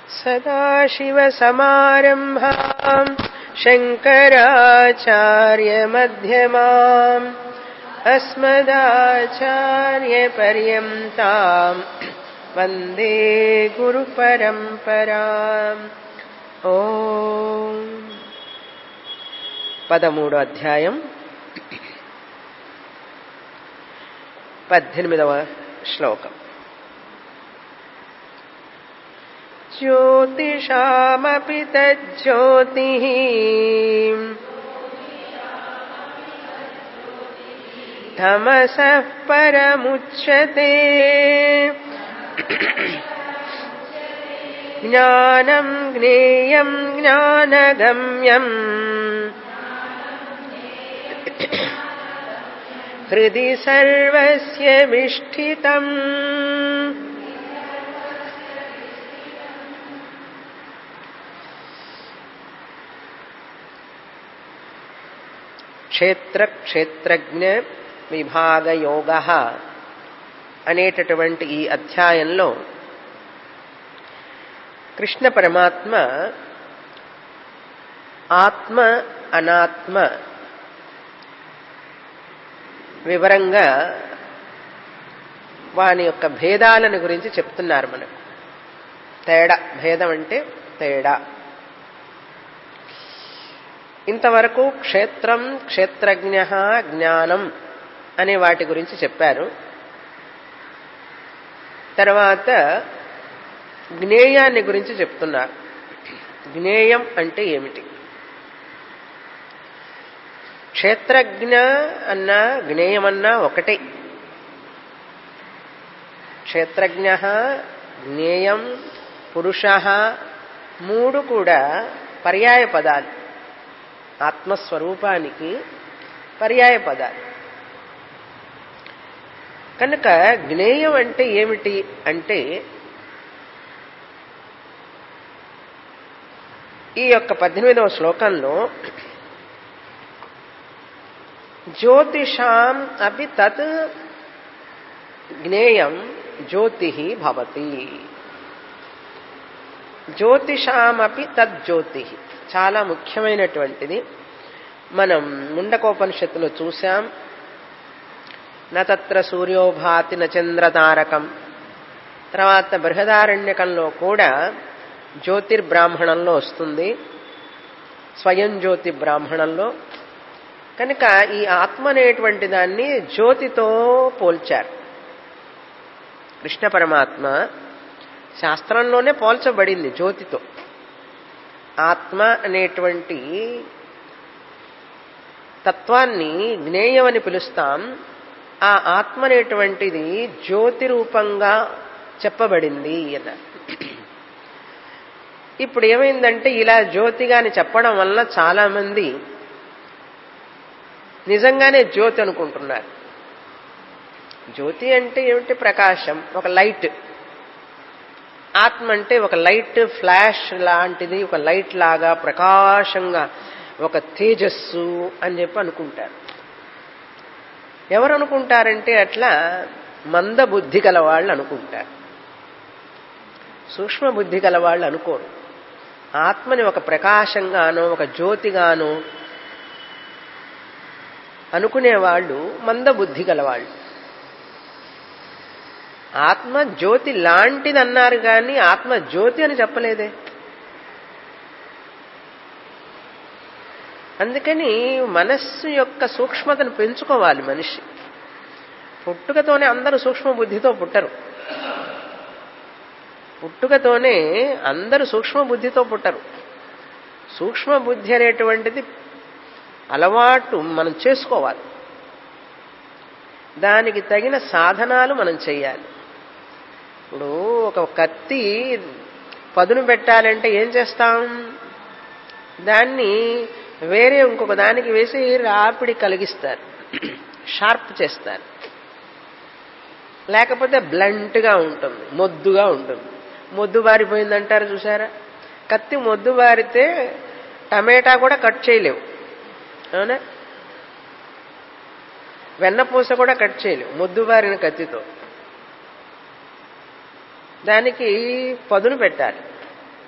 सदाशिवसमारम्भाम् शङ्कराचार्यमध्यमाम् अस्मदाचार्यपर्यन्ताम् वन्दे గురుపరంపరాం ఓం పదమూడో అధ్యాయం పద్దెనిమిదవ శ్లోకం ज्योतिषामपि तज्ज्योतिः तमसः परमुच्यते ज्ञानम् ज्ञेयम् ज्ञानगम्यम् हृदि सर्वस्य विष्ठितम् క్షేత్ర క్షేత్రజ్ఞ విభాగ యోగ అనేటటువంటి ఈ అధ్యాయంలో కృష్ణ పరమాత్మ ఆత్మ అనాత్మ వివరంగా వాని యొక్క భేదాలను గురించి చెప్తున్నారు మనకు తేడా భేదం అంటే తేడా ఇంతవరకు క్షేత్రం క్షేత్రజ్ఞ జ్ఞానం అనే వాటి గురించి చెప్పారు తర్వాత జ్ఞేయాన్ని గురించి చెప్తున్నారు జ్ఞేయం అంటే ఏమిటి క్షేత్రజ్ఞ అన్నా జ్ఞేయమన్నా ఒకటే క్షేత్రజ్ఞ జ్ఞేయం పురుష మూడు కూడా పర్యాయ పదాలు ఆత్మస్వరూపానికి పర్యాయ పదాలు కనుక జ్ఞేయం అంటే ఏమిటి అంటే ఈ యొక్క పద్దెనిమిదవ శ్లోకంలో జ్యోతిషాం అపి తత్ జ్ఞేయం జ్యోతి భవతి జ్యోతిషామపి తజ్జ్యోతి చాలా ముఖ్యమైనటువంటిది మనం ముండకోపనిషత్తులో చూశాం నత్ర సూర్యోభాతి నచంద్రతారకం తర్వాత బృహదారణ్యకంలో కూడా జ్యోతిర్బ్రాహ్మణంలో వస్తుంది స్వయం జ్యోతి బ్రాహ్మణంలో కనుక ఈ ఆత్మ అనేటువంటి దాన్ని జ్యోతితో పోల్చారు కృష్ణ పరమాత్మ శాస్త్రంలోనే పోల్చబడింది జ్యోతితో ఆత్మ అనేటువంటి తత్వాన్ని జ్ఞేయమని పిలుస్తాం ఆ ఆత్మ అనేటువంటిది జ్యోతి రూపంగా చెప్పబడింది అన్నారు ఇప్పుడు ఏమైందంటే ఇలా జ్యోతిగాని చెప్పడం వల్ల చాలా మంది నిజంగానే జ్యోతి అనుకుంటున్నారు జ్యోతి అంటే ఏమిటి ప్రకాశం ఒక లైట్ ఆత్మ అంటే ఒక లైట్ ఫ్లాష్ లాంటిది ఒక లైట్ లాగా ప్రకాశంగా ఒక తేజస్సు అని చెప్పి అనుకుంటారు ఎవరు అనుకుంటారంటే అట్లా మంద బుద్ధి గల వాళ్ళు అనుకుంటారు సూక్ష్మ బుద్ధి గల వాళ్ళు అనుకోరు ఆత్మని ఒక ప్రకాశంగానో ఒక జ్యోతిగానో అనుకునేవాళ్ళు మంద బుద్ధి గలవాళ్ళు ఆత్మ జ్యోతి లాంటిది అన్నారు కానీ ఆత్మ జ్యోతి అని చెప్పలేదే అందుకని మనస్సు యొక్క సూక్ష్మతను పెంచుకోవాలి మనిషి పుట్టుకతోనే అందరూ సూక్ష్మ బుద్ధితో పుట్టరు పుట్టుకతోనే అందరూ సూక్ష్మ బుద్ధితో పుట్టరు సూక్ష్మ బుద్ధి అనేటువంటిది అలవాటు మనం చేసుకోవాలి దానికి తగిన సాధనాలు మనం చేయాలి ఇప్పుడు ఒక కత్తి పదును పెట్టాలంటే ఏం చేస్తాం దాన్ని వేరే ఇంకొక దానికి వేసి రాపిడి కలిగిస్తారు షార్ప్ చేస్తారు లేకపోతే బ్లంట్గా ఉంటుంది మొద్దుగా ఉంటుంది మొద్దు బారిపోయిందంటారు చూసారా కత్తి మొద్దు బారితే టమాటా కూడా కట్ చేయలేవు అవునా వెన్నపూస కూడా కట్ చేయలేవు మొద్దు బారిన కత్తితో దానికి పదును పెట్టాలి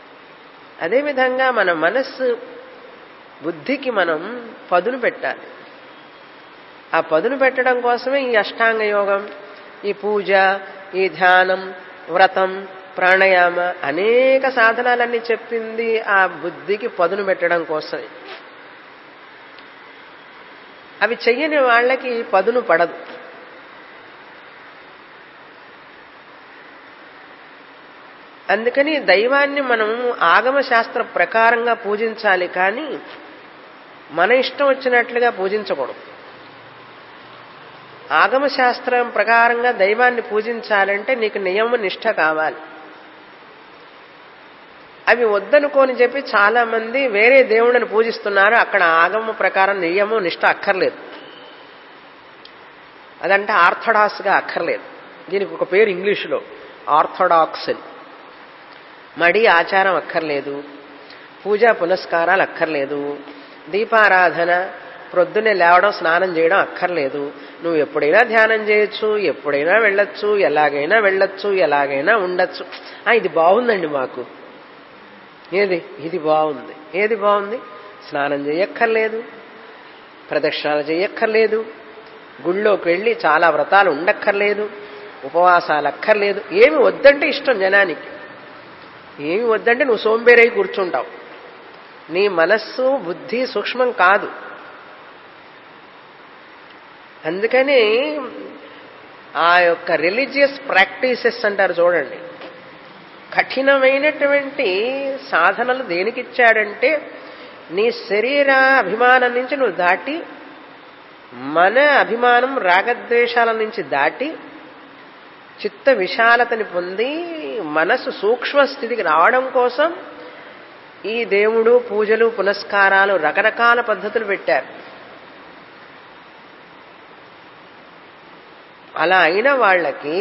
అదేవిధంగా మన మనస్సు బుద్ధికి మనం పదును పెట్టాలి ఆ పదును పెట్టడం కోసమే ఈ అష్టాంగ యోగం ఈ పూజ ఈ ధ్యానం వ్రతం ప్రాణాయామ అనేక సాధనాలన్నీ చెప్పింది ఆ బుద్ధికి పదును పెట్టడం కోసమే అవి చెయ్యని వాళ్ళకి పదును పడదు అందుకని దైవాన్ని మనం ఆగమ శాస్త్ర ప్రకారంగా పూజించాలి కానీ మన ఇష్టం వచ్చినట్లుగా పూజించకూడదు ఆగమ శాస్త్రం ప్రకారంగా దైవాన్ని పూజించాలంటే నీకు నియమ నిష్ట కావాలి అవి వద్దనుకోని చెప్పి చాలా మంది వేరే దేవుడిని పూజిస్తున్నారు అక్కడ ఆగమ ప్రకారం నియమం నిష్ట అక్కర్లేదు అదంటే ఆర్థడాక్స్గా అక్కర్లేదు దీనికి ఒక పేరు ఇంగ్లీషులో ఆర్థడాక్స్ అని మడి ఆచారం అక్కర్లేదు పూజా పునస్కారాలు అక్కర్లేదు దీపారాధన ప్రొద్దునే లేవడం స్నానం చేయడం అక్కర్లేదు నువ్వు ఎప్పుడైనా ధ్యానం చేయొచ్చు ఎప్పుడైనా వెళ్ళొచ్చు ఎలాగైనా వెళ్ళొచ్చు ఎలాగైనా ఉండొచ్చు ఇది బాగుందండి మాకు ఏది ఇది బాగుంది ఏది బాగుంది స్నానం చేయక్కర్లేదు ప్రదక్షిణాలు చేయక్కర్లేదు గుళ్ళోకి వెళ్ళి చాలా వ్రతాలు ఉండక్కర్లేదు ఉపవాసాలు అక్కర్లేదు ఏమి వద్దంటే ఇష్టం జనానికి ఏమి వద్దంటే నువ్వు సోంబేరై కూర్చుంటావు నీ మనస్సు బుద్ధి సూక్ష్మం కాదు అందుకని ఆ యొక్క రిలీజియస్ ప్రాక్టీసెస్ అంటారు చూడండి కఠినమైనటువంటి సాధనలు దేనికిచ్చాడంటే నీ శరీర అభిమానం నుంచి నువ్వు దాటి మన అభిమానం రాగద్వేషాల నుంచి దాటి చిత్త విశాలతని పొంది మనసు సూక్ష్మ స్థితికి రావడం కోసం ఈ దేవుడు పూజలు పునస్కారాలు రకరకాల పద్ధతులు పెట్టారు అలా అయిన వాళ్ళకి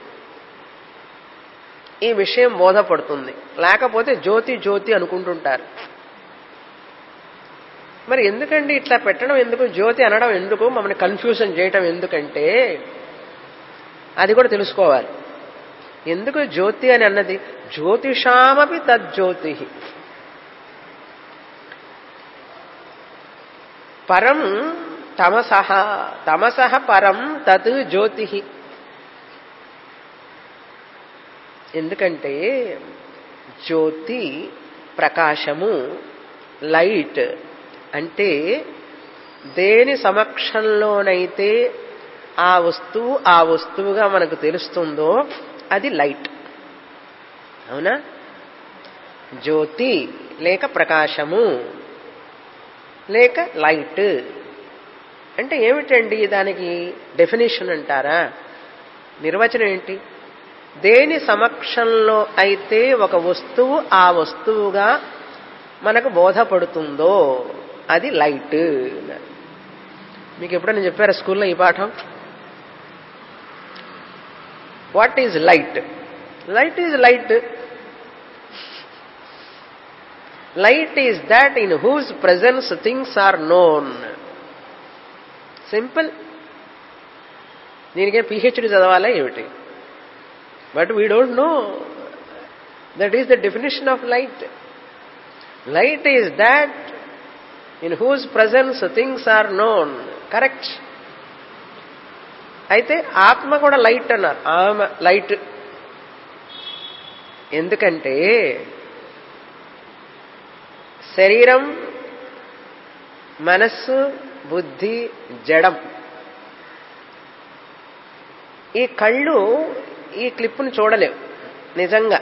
ఈ విషయం బోధపడుతుంది లేకపోతే జ్యోతి జ్యోతి అనుకుంటుంటారు మరి ఎందుకండి ఇట్లా పెట్టడం ఎందుకు జ్యోతి అనడం ఎందుకు మమ్మల్ని కన్ఫ్యూజన్ చేయటం ఎందుకంటే అది కూడా తెలుసుకోవాలి ఎందుకు జ్యోతి అని అన్నది జ్యోతిషామపి తజ్జ్యోతి పరం తమసహ తమసహ పరం తత్ జ్యోతి ఎందుకంటే జ్యోతి ప్రకాశము లైట్ అంటే దేని సమక్షంలోనైతే ఆ వస్తువు ఆ వస్తువుగా మనకు తెలుస్తుందో అది లైట్ అవునా జ్యోతి లేక ప్రకాశము లేక లైట్ అంటే ఏమిటండి దానికి డెఫినేషన్ అంటారా నిర్వచనం ఏంటి దేని సమక్షంలో అయితే ఒక వస్తువు ఆ వస్తువుగా మనకు బోధపడుతుందో అది లైట్ మీకు ఎప్పుడైనా చెప్పారా స్కూల్లో ఈ పాఠం what is light light is light light is that in whose presence things are known simple దీనికే పిహెచ్డి చదవాలా ఏమిటి but we don't know that is the definition of light light is that in whose presence things are known correct అయితే ఆత్మ కూడా light అన్నారు ఆమె light ఎందుకంటే శరీరం మనస్సు బుద్ధి జడం ఈ కళ్ళు ఈ క్లిప్పును చూడలేవు నిజంగా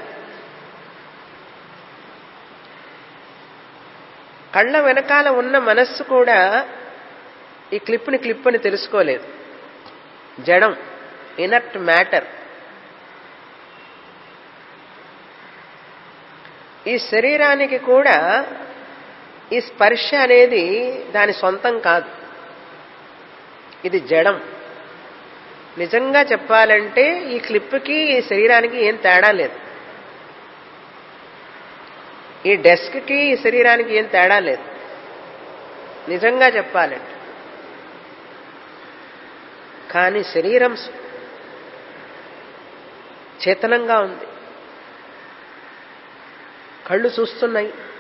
కళ్ళ వెనకాల ఉన్న మనస్సు కూడా ఈ క్లిప్ని క్లిప్ అని తెలుసుకోలేదు జడం ఇనర్ట్ మ్యాటర్ ఈ శరీరానికి కూడా ఈ స్పర్శ అనేది దాని సొంతం కాదు ఇది జడం నిజంగా చెప్పాలంటే ఈ క్లిప్కి ఈ శరీరానికి ఏం తేడా లేదు ఈ డెస్క్కి ఈ శరీరానికి ఏం తేడా లేదు నిజంగా చెప్పాలంటే కానీ శరీరం చేతనంగా ఉంది కళ్ళు చూస్తున్నాయి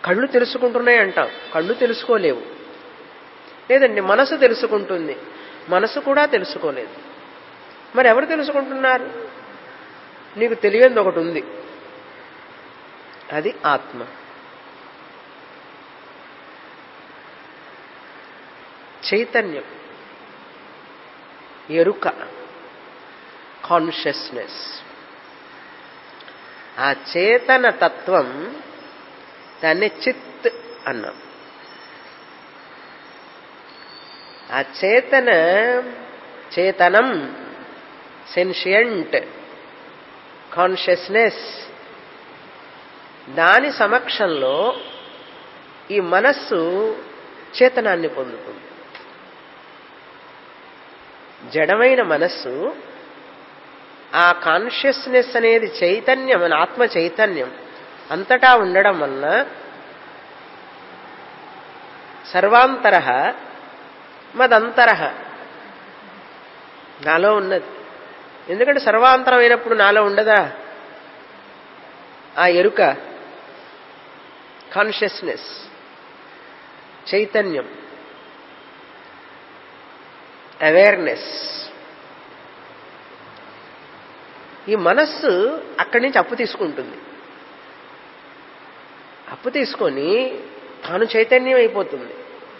కళ్ళు తెలుసుకుంటున్నాయి అంటాం కళ్ళు తెలుసుకోలేవు లేదండి మనసు తెలుసుకుంటుంది మనసు కూడా తెలుసుకోలేదు మరి ఎవరు తెలుసుకుంటున్నారు నీకు తెలియంది ఒకటి ఉంది అది ఆత్మ చైతన్యం ఎరుక కాన్షియస్నెస్ ఆ చేతన తత్వం దాన్ని చిత్ అన్నాం ఆ చేతన చేతనం సెన్షియంట్ కాన్షియస్నెస్ దాని సమక్షంలో ఈ మనస్సు చేతనాన్ని పొందుతుంది జడమైన మనస్సు ఆ కాన్షియస్నెస్ అనేది చైతన్యం మన ఆత్మ చైతన్యం అంతటా ఉండడం వలన సర్వాంతర మదంతర నాలో ఉన్నది ఎందుకంటే సర్వాంతరం అయినప్పుడు నాలో ఉండదా ఆ ఎరుక కాన్షియస్నెస్ చైతన్యం అవేర్నెస్ ఈ మనస్సు అక్కడి నుంచి అప్పు తీసుకుంటుంది అప్పు తీసుకొని తాను చైతన్యం అయిపోతుంది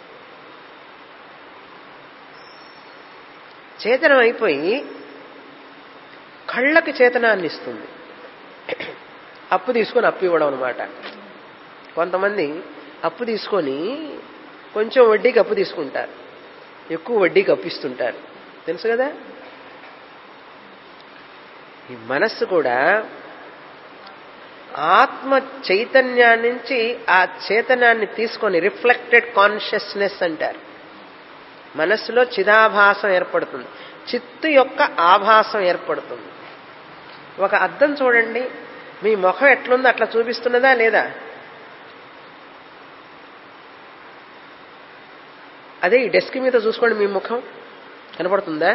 చేతనం అయిపోయి కళ్ళకి చేతనాన్ని ఇస్తుంది అప్పు తీసుకొని అప్పు ఇవ్వడం అనమాట కొంతమంది అప్పు తీసుకొని కొంచెం వడ్డీకి అప్పు తీసుకుంటారు ఎక్కువ వడ్డీకి అప్పిస్తుంటారు తెలుసు కదా ఈ మనస్సు కూడా ఆత్మ చైతన్యాన్ని నుంచి ఆ చేతనాన్ని తీసుకొని రిఫ్లెక్టెడ్ కాన్షియస్నెస్ అంటారు మనస్సులో చిదాభాసం ఏర్పడుతుంది చిత్తు యొక్క ఆభాసం ఏర్పడుతుంది ఒక అద్దం చూడండి మీ ముఖం ఎట్లుందో అట్లా చూపిస్తున్నదా లేదా అదే ఈ డెస్క్ మీద చూసుకోండి మీ ముఖం కనపడుతుందా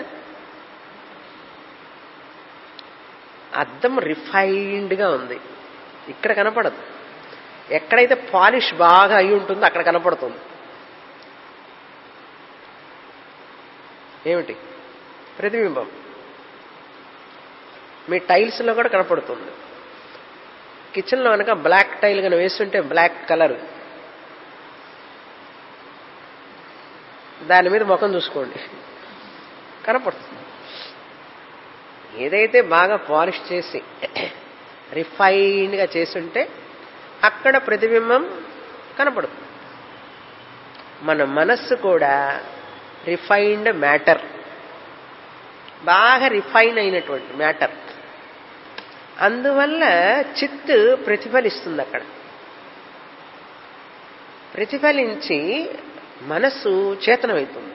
అద్దం రిఫైన్డ్గా ఉంది ఇక్కడ కనపడదు ఎక్కడైతే పాలిష్ బాగా అయి ఉంటుందో అక్కడ కనపడుతుంది ఏమిటి ప్రతిబింబం మీ టైల్స్లో కూడా కనపడుతుంది కిచెన్లో కనుక బ్లాక్ టైల్ కనుక వేస్తుంటే బ్లాక్ కలర్ దాని మీద ముఖం చూసుకోండి కనపడుతుంది ఏదైతే బాగా పాలిష్ చేసి రిఫైన్డ్గా చేసుంటే అక్కడ ప్రతిబింబం కనపడుతుంది మన మనస్సు కూడా రిఫైన్డ్ మ్యాటర్ బాగా రిఫైన్ అయినటువంటి మ్యాటర్ అందువల్ల చిత్తు ప్రతిఫలిస్తుంది అక్కడ ప్రతిఫలించి మనస్సు చేతనమవుతుంది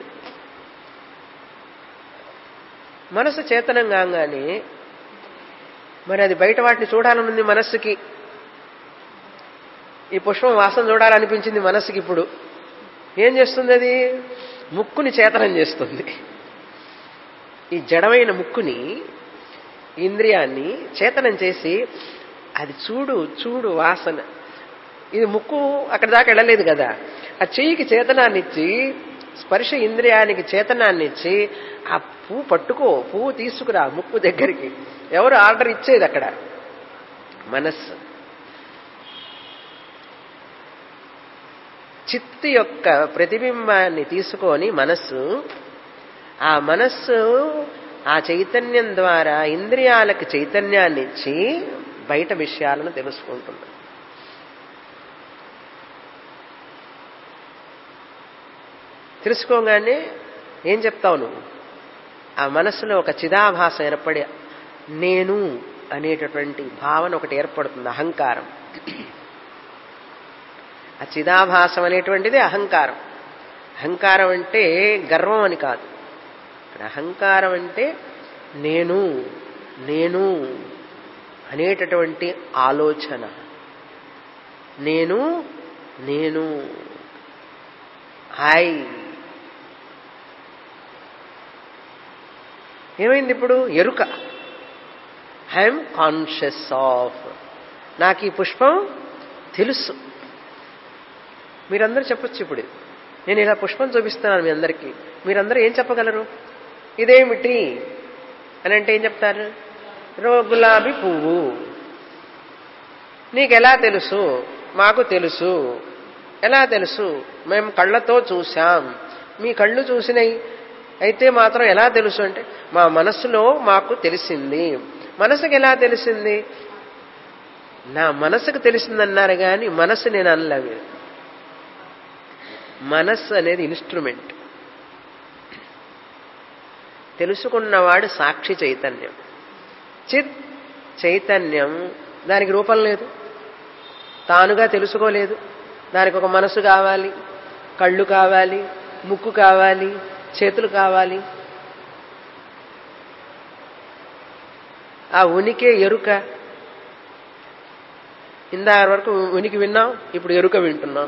మనసు చేతనం కాగానే మరి అది బయట వాటిని చూడాలనుంది మనస్సుకి ఈ పుష్పం వాసన చూడాలనిపించింది మనస్సుకి ఇప్పుడు ఏం చేస్తుంది అది ముక్కుని చేతనం చేస్తుంది ఈ జడమైన ముక్కుని ఇంద్రియాన్ని చేతనం చేసి అది చూడు చూడు వాసన ఇది ముక్కు అక్కడి దాకా వెళ్ళలేదు కదా ఆ చెయ్యికి చేతనాన్ని ఇచ్చి స్పర్శ ఇంద్రియానికి చేతనాన్ని ఇచ్చి ఆ పువ్వు పట్టుకో పువ్వు తీసుకురా ముక్కు దగ్గరికి ఎవరు ఆర్డర్ ఇచ్చేది అక్కడ మనస్సు చిత్తు యొక్క ప్రతిబింబాన్ని తీసుకొని మనస్సు ఆ మనస్సు ఆ చైతన్యం ద్వారా ఇంద్రియాలకు చైతన్యాన్ని ఇచ్చి బయట విషయాలను తెలుసుకుంటుంది తెలుసుకోగానే ఏం చెప్తావు నువ్వు ఆ మనస్సులో ఒక చిదాభాసం ఏర్పడి నేను అనేటటువంటి భావన ఒకటి ఏర్పడుతుంది అహంకారం ఆ చిదాభాసం అనేటువంటిది అహంకారం అహంకారం అంటే గర్వం అని కాదు ఇక్కడ అహంకారం అంటే నేను నేను అనేటటువంటి ఆలోచన నేను నేను ఐ ఏమైంది ఇప్పుడు ఎరుక ఐఎమ్ కాన్షియస్ ఆఫ్ నాకు ఈ పుష్పం తెలుసు మీరందరూ చెప్పొచ్చు ఇప్పుడు నేను ఇలా పుష్పం చూపిస్తున్నాను మీ అందరికీ మీరందరూ ఏం చెప్పగలరు ఇదేమిటి అని అంటే ఏం చెప్తారు రో గులాబీ పువ్వు నీకెలా తెలుసు మాకు తెలుసు ఎలా తెలుసు మేము కళ్ళతో చూశాం మీ కళ్ళు చూసినాయి అయితే మాత్రం ఎలా తెలుసు అంటే మా మనసులో మాకు తెలిసింది మనసుకి ఎలా తెలిసింది నా మనసుకు తెలిసిందన్నారు కానీ మనసు నేను అనలేదు మనస్సు అనేది ఇన్స్ట్రుమెంట్ తెలుసుకున్నవాడు సాక్షి చైతన్యం చిత్ చైతన్యం దానికి రూపం లేదు తానుగా తెలుసుకోలేదు దానికి ఒక మనసు కావాలి కళ్ళు కావాలి ముక్కు కావాలి చేతులు కావాలి ఆ ఉనికే ఎరుక ఇందాక వరకు ఉనికి విన్నాం ఇప్పుడు ఎరుక వింటున్నాం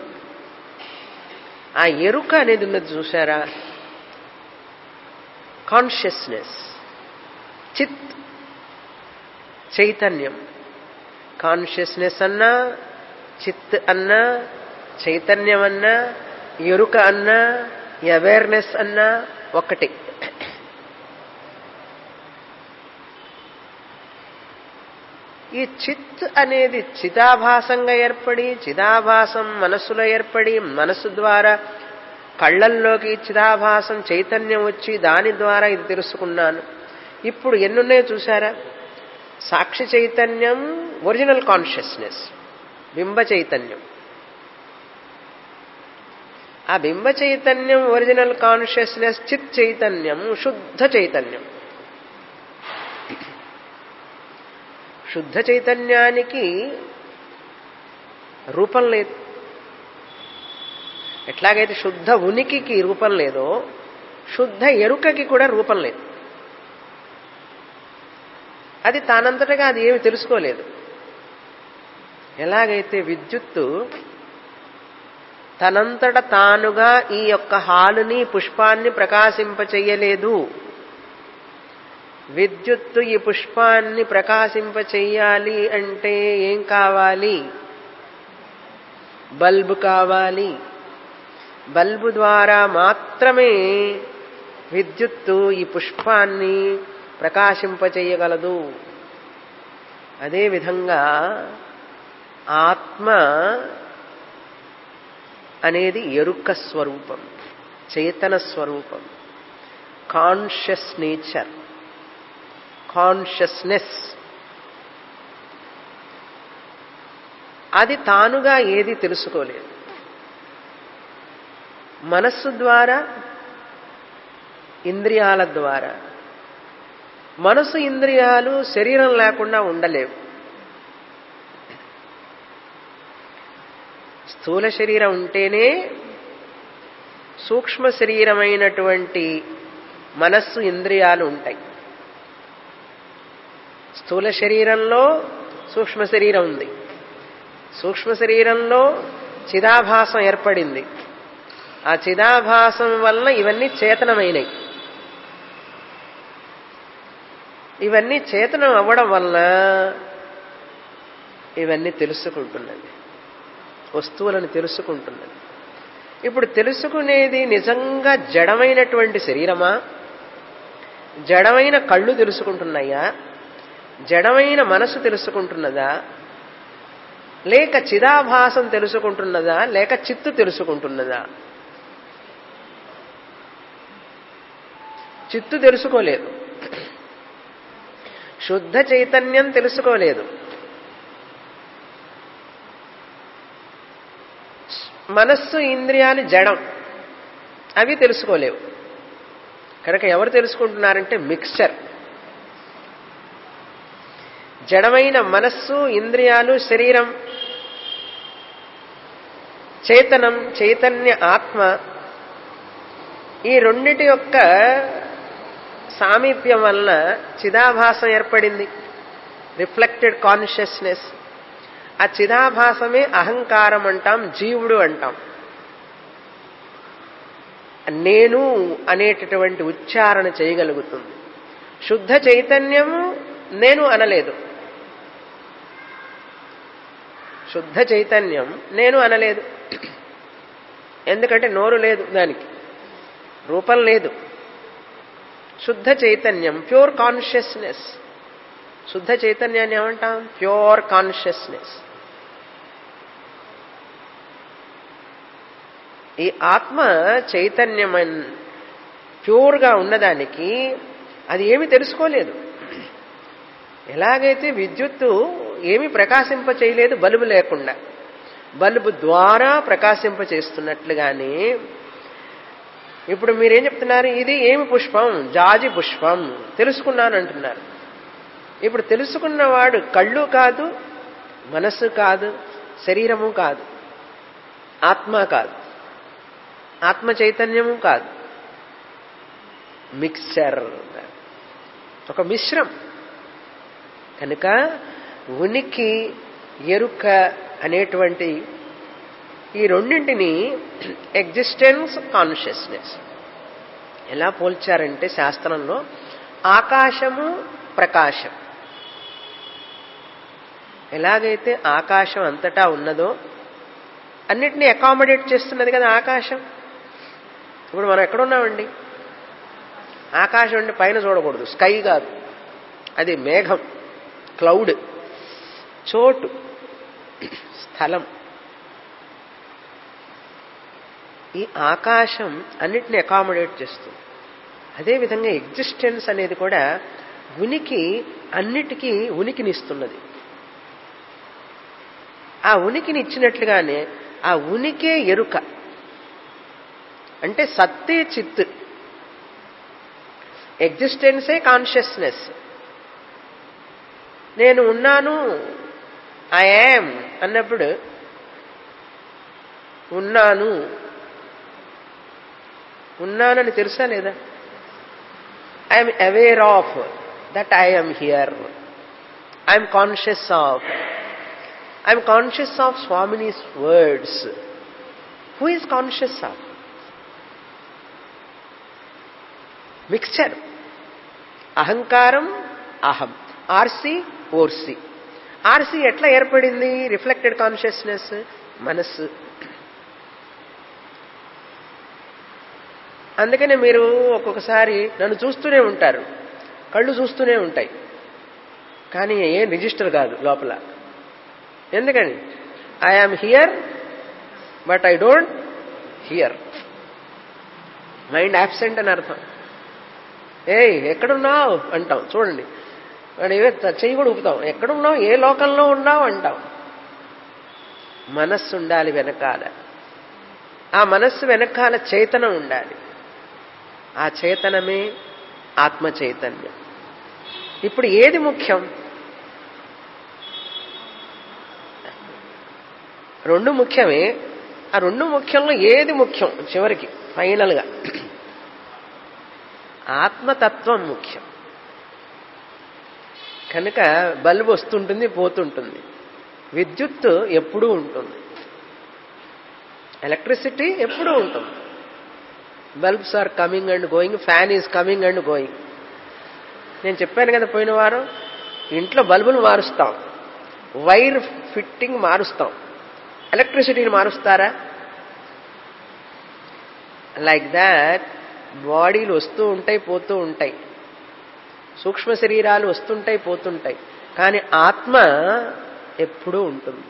ఆ ఎరుక అనేది ఉన్నది చూసారా కాన్షియస్నెస్ చిత్ చైతన్యం కాన్షియస్నెస్ అన్నా చిత్ అన్నా చైతన్యం అన్నా ఎరుక అన్నా అవేర్నెస్ అన్నా ఒక్కటి ఈ చిత్ అనేది చిదాభాసంగా ఏర్పడి చిదాభాసం మనస్సులో ఏర్పడి మనస్సు ద్వారా కళ్ళల్లోకి చిదాభాసం చైతన్యం వచ్చి దాని ద్వారా ఇది తెలుసుకున్నాను ఇప్పుడు ఎన్నున్నాయో చూసారా సాక్షి చైతన్యం ఒరిజినల్ కాన్షియస్నెస్ బింబ చైతన్యం ఆ బింబ చైతన్యం ఒరిజినల్ కాన్షియస్నెస్ చిత్ చైతన్యం శుద్ధ చైతన్యం శుద్ధ చైతన్యానికి రూపం లేదు ఎట్లాగైతే శుద్ధ ఉనికికి రూపం లేదో శుద్ధ ఎరుకకి కూడా రూపం లేదు అది తానంతటగా అది ఏమి తెలుసుకోలేదు ఎలాగైతే విద్యుత్తు తనంతట తానుగా ఈ యొక్క హాలుని పుష్పాన్ని ప్రకాశింపచెయ్యలేదు విద్యుత్తు ఈ పుష్పాన్ని ప్రకాశింపచెయ్యాలి అంటే ఏం కావాలి బల్బు కావాలి బల్బు ద్వారా మాత్రమే విద్యుత్తు ఈ పుష్పాన్ని ప్రకాశింపచేయగలదు అదేవిధంగా ఆత్మ అనేది ఎరుక స్వరూపం చేతన స్వరూపం కాన్షియస్ నేచర్ కాన్షియస్నెస్ అది తానుగా ఏది తెలుసుకోలేదు మనస్సు ద్వారా ఇంద్రియాల ద్వారా మనసు ఇంద్రియాలు శరీరం లేకుండా ఉండలేవు స్థూల శరీరం ఉంటేనే సూక్ష్మ శరీరమైనటువంటి మనస్సు ఇంద్రియాలు ఉంటాయి స్థూల శరీరంలో సూక్ష్మ శరీరం ఉంది సూక్ష్మ శరీరంలో చిదాభాసం ఏర్పడింది ఆ చిదాభాసం వలన ఇవన్నీ చేతనమైనవి ఇవన్నీ చేతనం అవ్వడం వలన ఇవన్నీ తెలుసుకుంటున్నది వస్తువులను తెలుసుకుంటున్నది ఇప్పుడు తెలుసుకునేది నిజంగా జడమైనటువంటి శరీరమా జడమైన కళ్ళు తెలుసుకుంటున్నాయా జడమైన మనసు తెలుసుకుంటున్నదా లేక చిదాభాసం తెలుసుకుంటున్నదా లేక చిత్తు తెలుసుకుంటున్నదా చిత్తు తెలుసుకోలేదు శుద్ధ చైతన్యం తెలుసుకోలేదు మనస్సు ఇంద్రియాలు జడం అవి తెలుసుకోలేవు కనుక ఎవరు తెలుసుకుంటున్నారంటే మిక్స్చర్ జడమైన మనస్సు ఇంద్రియాలు శరీరం చేతనం చైతన్య ఆత్మ ఈ రెండిటి యొక్క సామీప్యం వలన చిదాభాసం ఏర్పడింది రిఫ్లెక్టెడ్ కాన్షియస్నెస్ ఆ చిదాభాసమే అహంకారం అంటాం జీవుడు అంటాం నేను అనేటటువంటి ఉచ్చారణ చేయగలుగుతుంది శుద్ధ చైతన్యము నేను అనలేదు శుద్ధ చైతన్యం నేను అనలేదు ఎందుకంటే నోరు లేదు దానికి రూపం లేదు శుద్ధ చైతన్యం ప్యూర్ కాన్షియస్నెస్ శుద్ధ చైతన్యాన్ని ఏమంటాం ప్యూర్ కాన్షియస్నెస్ ఈ ఆత్మ చైతన్యం ప్యూర్గా ఉన్నదానికి అది ఏమి తెలుసుకోలేదు ఎలాగైతే విద్యుత్తు ఏమి ప్రకాశింప చేయలేదు బల్బు లేకుండా బల్బు ద్వారా ప్రకాశింప చేస్తున్నట్లుగానే ఇప్పుడు మీరేం చెప్తున్నారు ఇది ఏమి పుష్పం జాజి పుష్పం తెలుసుకున్నాను అంటున్నారు ఇప్పుడు తెలుసుకున్నవాడు కళ్ళు కాదు మనస్సు కాదు శరీరము కాదు ఆత్మ కాదు ఆత్మ చైతన్యము కాదు మిక్చర్ ఒక మిశ్రం కనుక ఉనికి ఎరుక అనేటువంటి ఈ రెండింటిని ఎగ్జిస్టెన్స్ కాన్షియస్నెస్ ఎలా పోల్చారంటే శాస్త్రంలో ఆకాశము ప్రకాశం ఎలాగైతే ఆకాశం అంతటా ఉన్నదో అన్నిటినీ అకామిడేట్ చేస్తున్నది కదా ఆకాశం ఇప్పుడు మనం ఎక్కడున్నామండి ఆకాశం అంటే పైన చూడకూడదు స్కై కాదు అది మేఘం క్లౌడ్ చోటు స్థలం ఈ ఆకాశం అన్నిటిని అకామిడేట్ చేస్తుంది అదేవిధంగా ఎగ్జిస్టెన్స్ అనేది కూడా ఉనికి అన్నిటికీ ఉనికినిస్తున్నది ఆ ఉనికిని ఇచ్చినట్లుగానే ఆ ఉనికే ఎరుక అంటే సత్తే చిత్ ఎగ్జిస్టెన్సే కాన్షియస్నెస్ నేను ఉన్నాను ఐ యామ్ అన్నప్పుడు ఉన్నాను ఉన్నానని తెలుసా లేదా I'm aware of that I'm here I'm conscious of I'm conscious of స్వామినీస్ words who is conscious of mixture అహంకారం అహం ఆర్సి ఓర్సి ఆర్సి ఎట్లా ఏర్పడింది రిఫ్లెక్టెడ్ కాన్షియస్నెస్ మనస్సు అందుకనే మీరు ఒక్కొక్కసారి నన్ను చూస్తూనే ఉంటారు కళ్ళు చూస్తూనే ఉంటాయి కానీ ఏం రిజిస్టర్ కాదు లోపల ఎందుకని I am here but I don't hear mind absent అని అర్థం ఏయ్ ఎక్కడున్నావు అంటాం చూడండి వాడు ఏవే చెయ్యి కూడా ఊపుతాం ఎక్కడున్నావు ఏ లోకంలో ఉన్నావు అంటాం మనస్సు ఉండాలి వెనకాల ఆ మనస్సు వెనకాల చేతనం ఉండాలి ఆ చేతనమే ఆత్మ చైతన్యం ఇప్పుడు ఏది ముఖ్యం రెండు ముఖ్యమే ఆ రెండు ముఖ్యంలో ఏది ముఖ్యం చివరికి ఫైనల్గా ఆత్మతత్వం ముఖ్యం కనుక బల్బు వస్తుంటుంది పోతుంటుంది విద్యుత్ ఎప్పుడూ ఉంటుంది ఎలక్ట్రిసిటీ ఎప్పుడూ ఉంటుంది bulbs are coming and going fan is coming and going నేను చెప్పాను కదా పోయిన వారం ఇంట్లో బల్బులు మారుస్తాం వైర్ ఫిట్టింగ్ మారుస్తాం ఎలక్ట్రిసిటీని మారుస్తారా లైక్ దాట్ బాడీలు వస్తూ ఉంటాయి పోతూ ఉంటాయి సూక్ష్మ శరీరాలు వస్తుంటాయి పోతుంటాయి కానీ ఆత్మ ఎప్పుడూ ఉంటుంది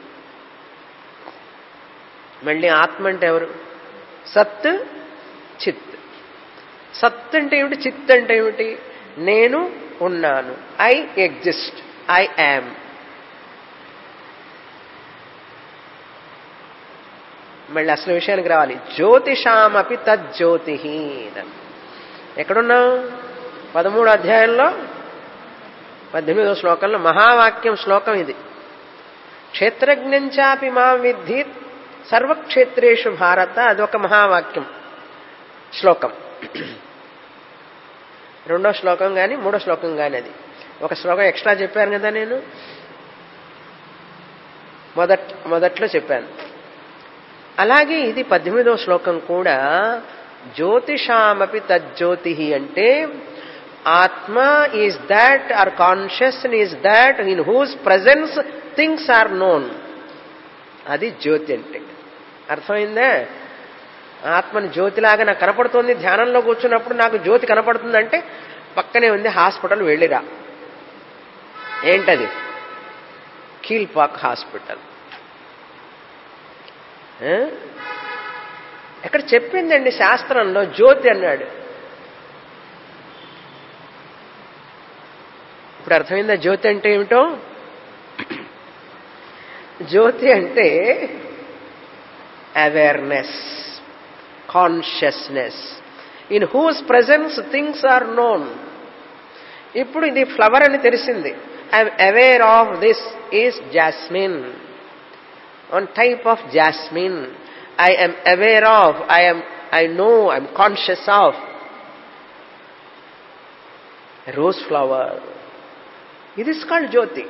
మళ్ళీ ఆత్మ అంటే ఎవరు సత్ చిత్ సత్ అంటే ఏమిటి చిత్ అంటే ఏమిటి నేను ఉన్నాను ఐ ఎగ్జిస్ట్ ఐ యామ్ మళ్ళీ అసలు విషయానికి రావాలి జ్యోతిషామపి తజ్జ్యోతి ఎక్కడున్నావు పదమూడు అధ్యాయంలో పద్దెనిమిదో శ్లోకంలో మహావాక్యం శ్లోకం ఇది క్షేత్రజ్ఞంచాపి మా విద్ధి సర్వక్షేత్రేషు భారత అదొక మహావాక్యం శ్లోకం రెండో శ్లోకం కానీ మూడో శ్లోకం కానీ అది ఒక శ్లోకం ఎక్స్ట్రా చెప్పాను కదా నేను మొదట్ మొదట్లో చెప్పాను అలాగే ఇది పద్దెనిమిదో శ్లోకం కూడా జ్యోతిషామపి తజ్జ్యోతి అంటే ఆత్మ is that are conscious is that in whose presence things are known అది జ్యోతి అంటే అర్థమైందా ఆత్మని జ్యోతిలాగా నాకు కనపడుతోంది ధ్యానంలో కూర్చున్నప్పుడు నాకు జ్యోతి కనపడుతుందంటే పక్కనే ఉంది హాస్పిటల్ వెళ్ళిరా ఏంటది కీల్పాక్ హాస్పిటల్ ఆ? ఎక్కడ చెప్పిందండి శాస్త్రంలో జ్యోతి అన్నాడు ఇప్పుడు అర్థమైందా జ్యోతి అంటే ఏమిటో జ్యోతి అంటే awareness consciousness in whose presence things are known ఇప్పుడు ఇది ఫ్లవర్ అని తెలిసింది I'm aware of this is jasmine one type of jasmine I am aware of, I am, I know, I'm conscious of a rose flower. It is called జ్యోతి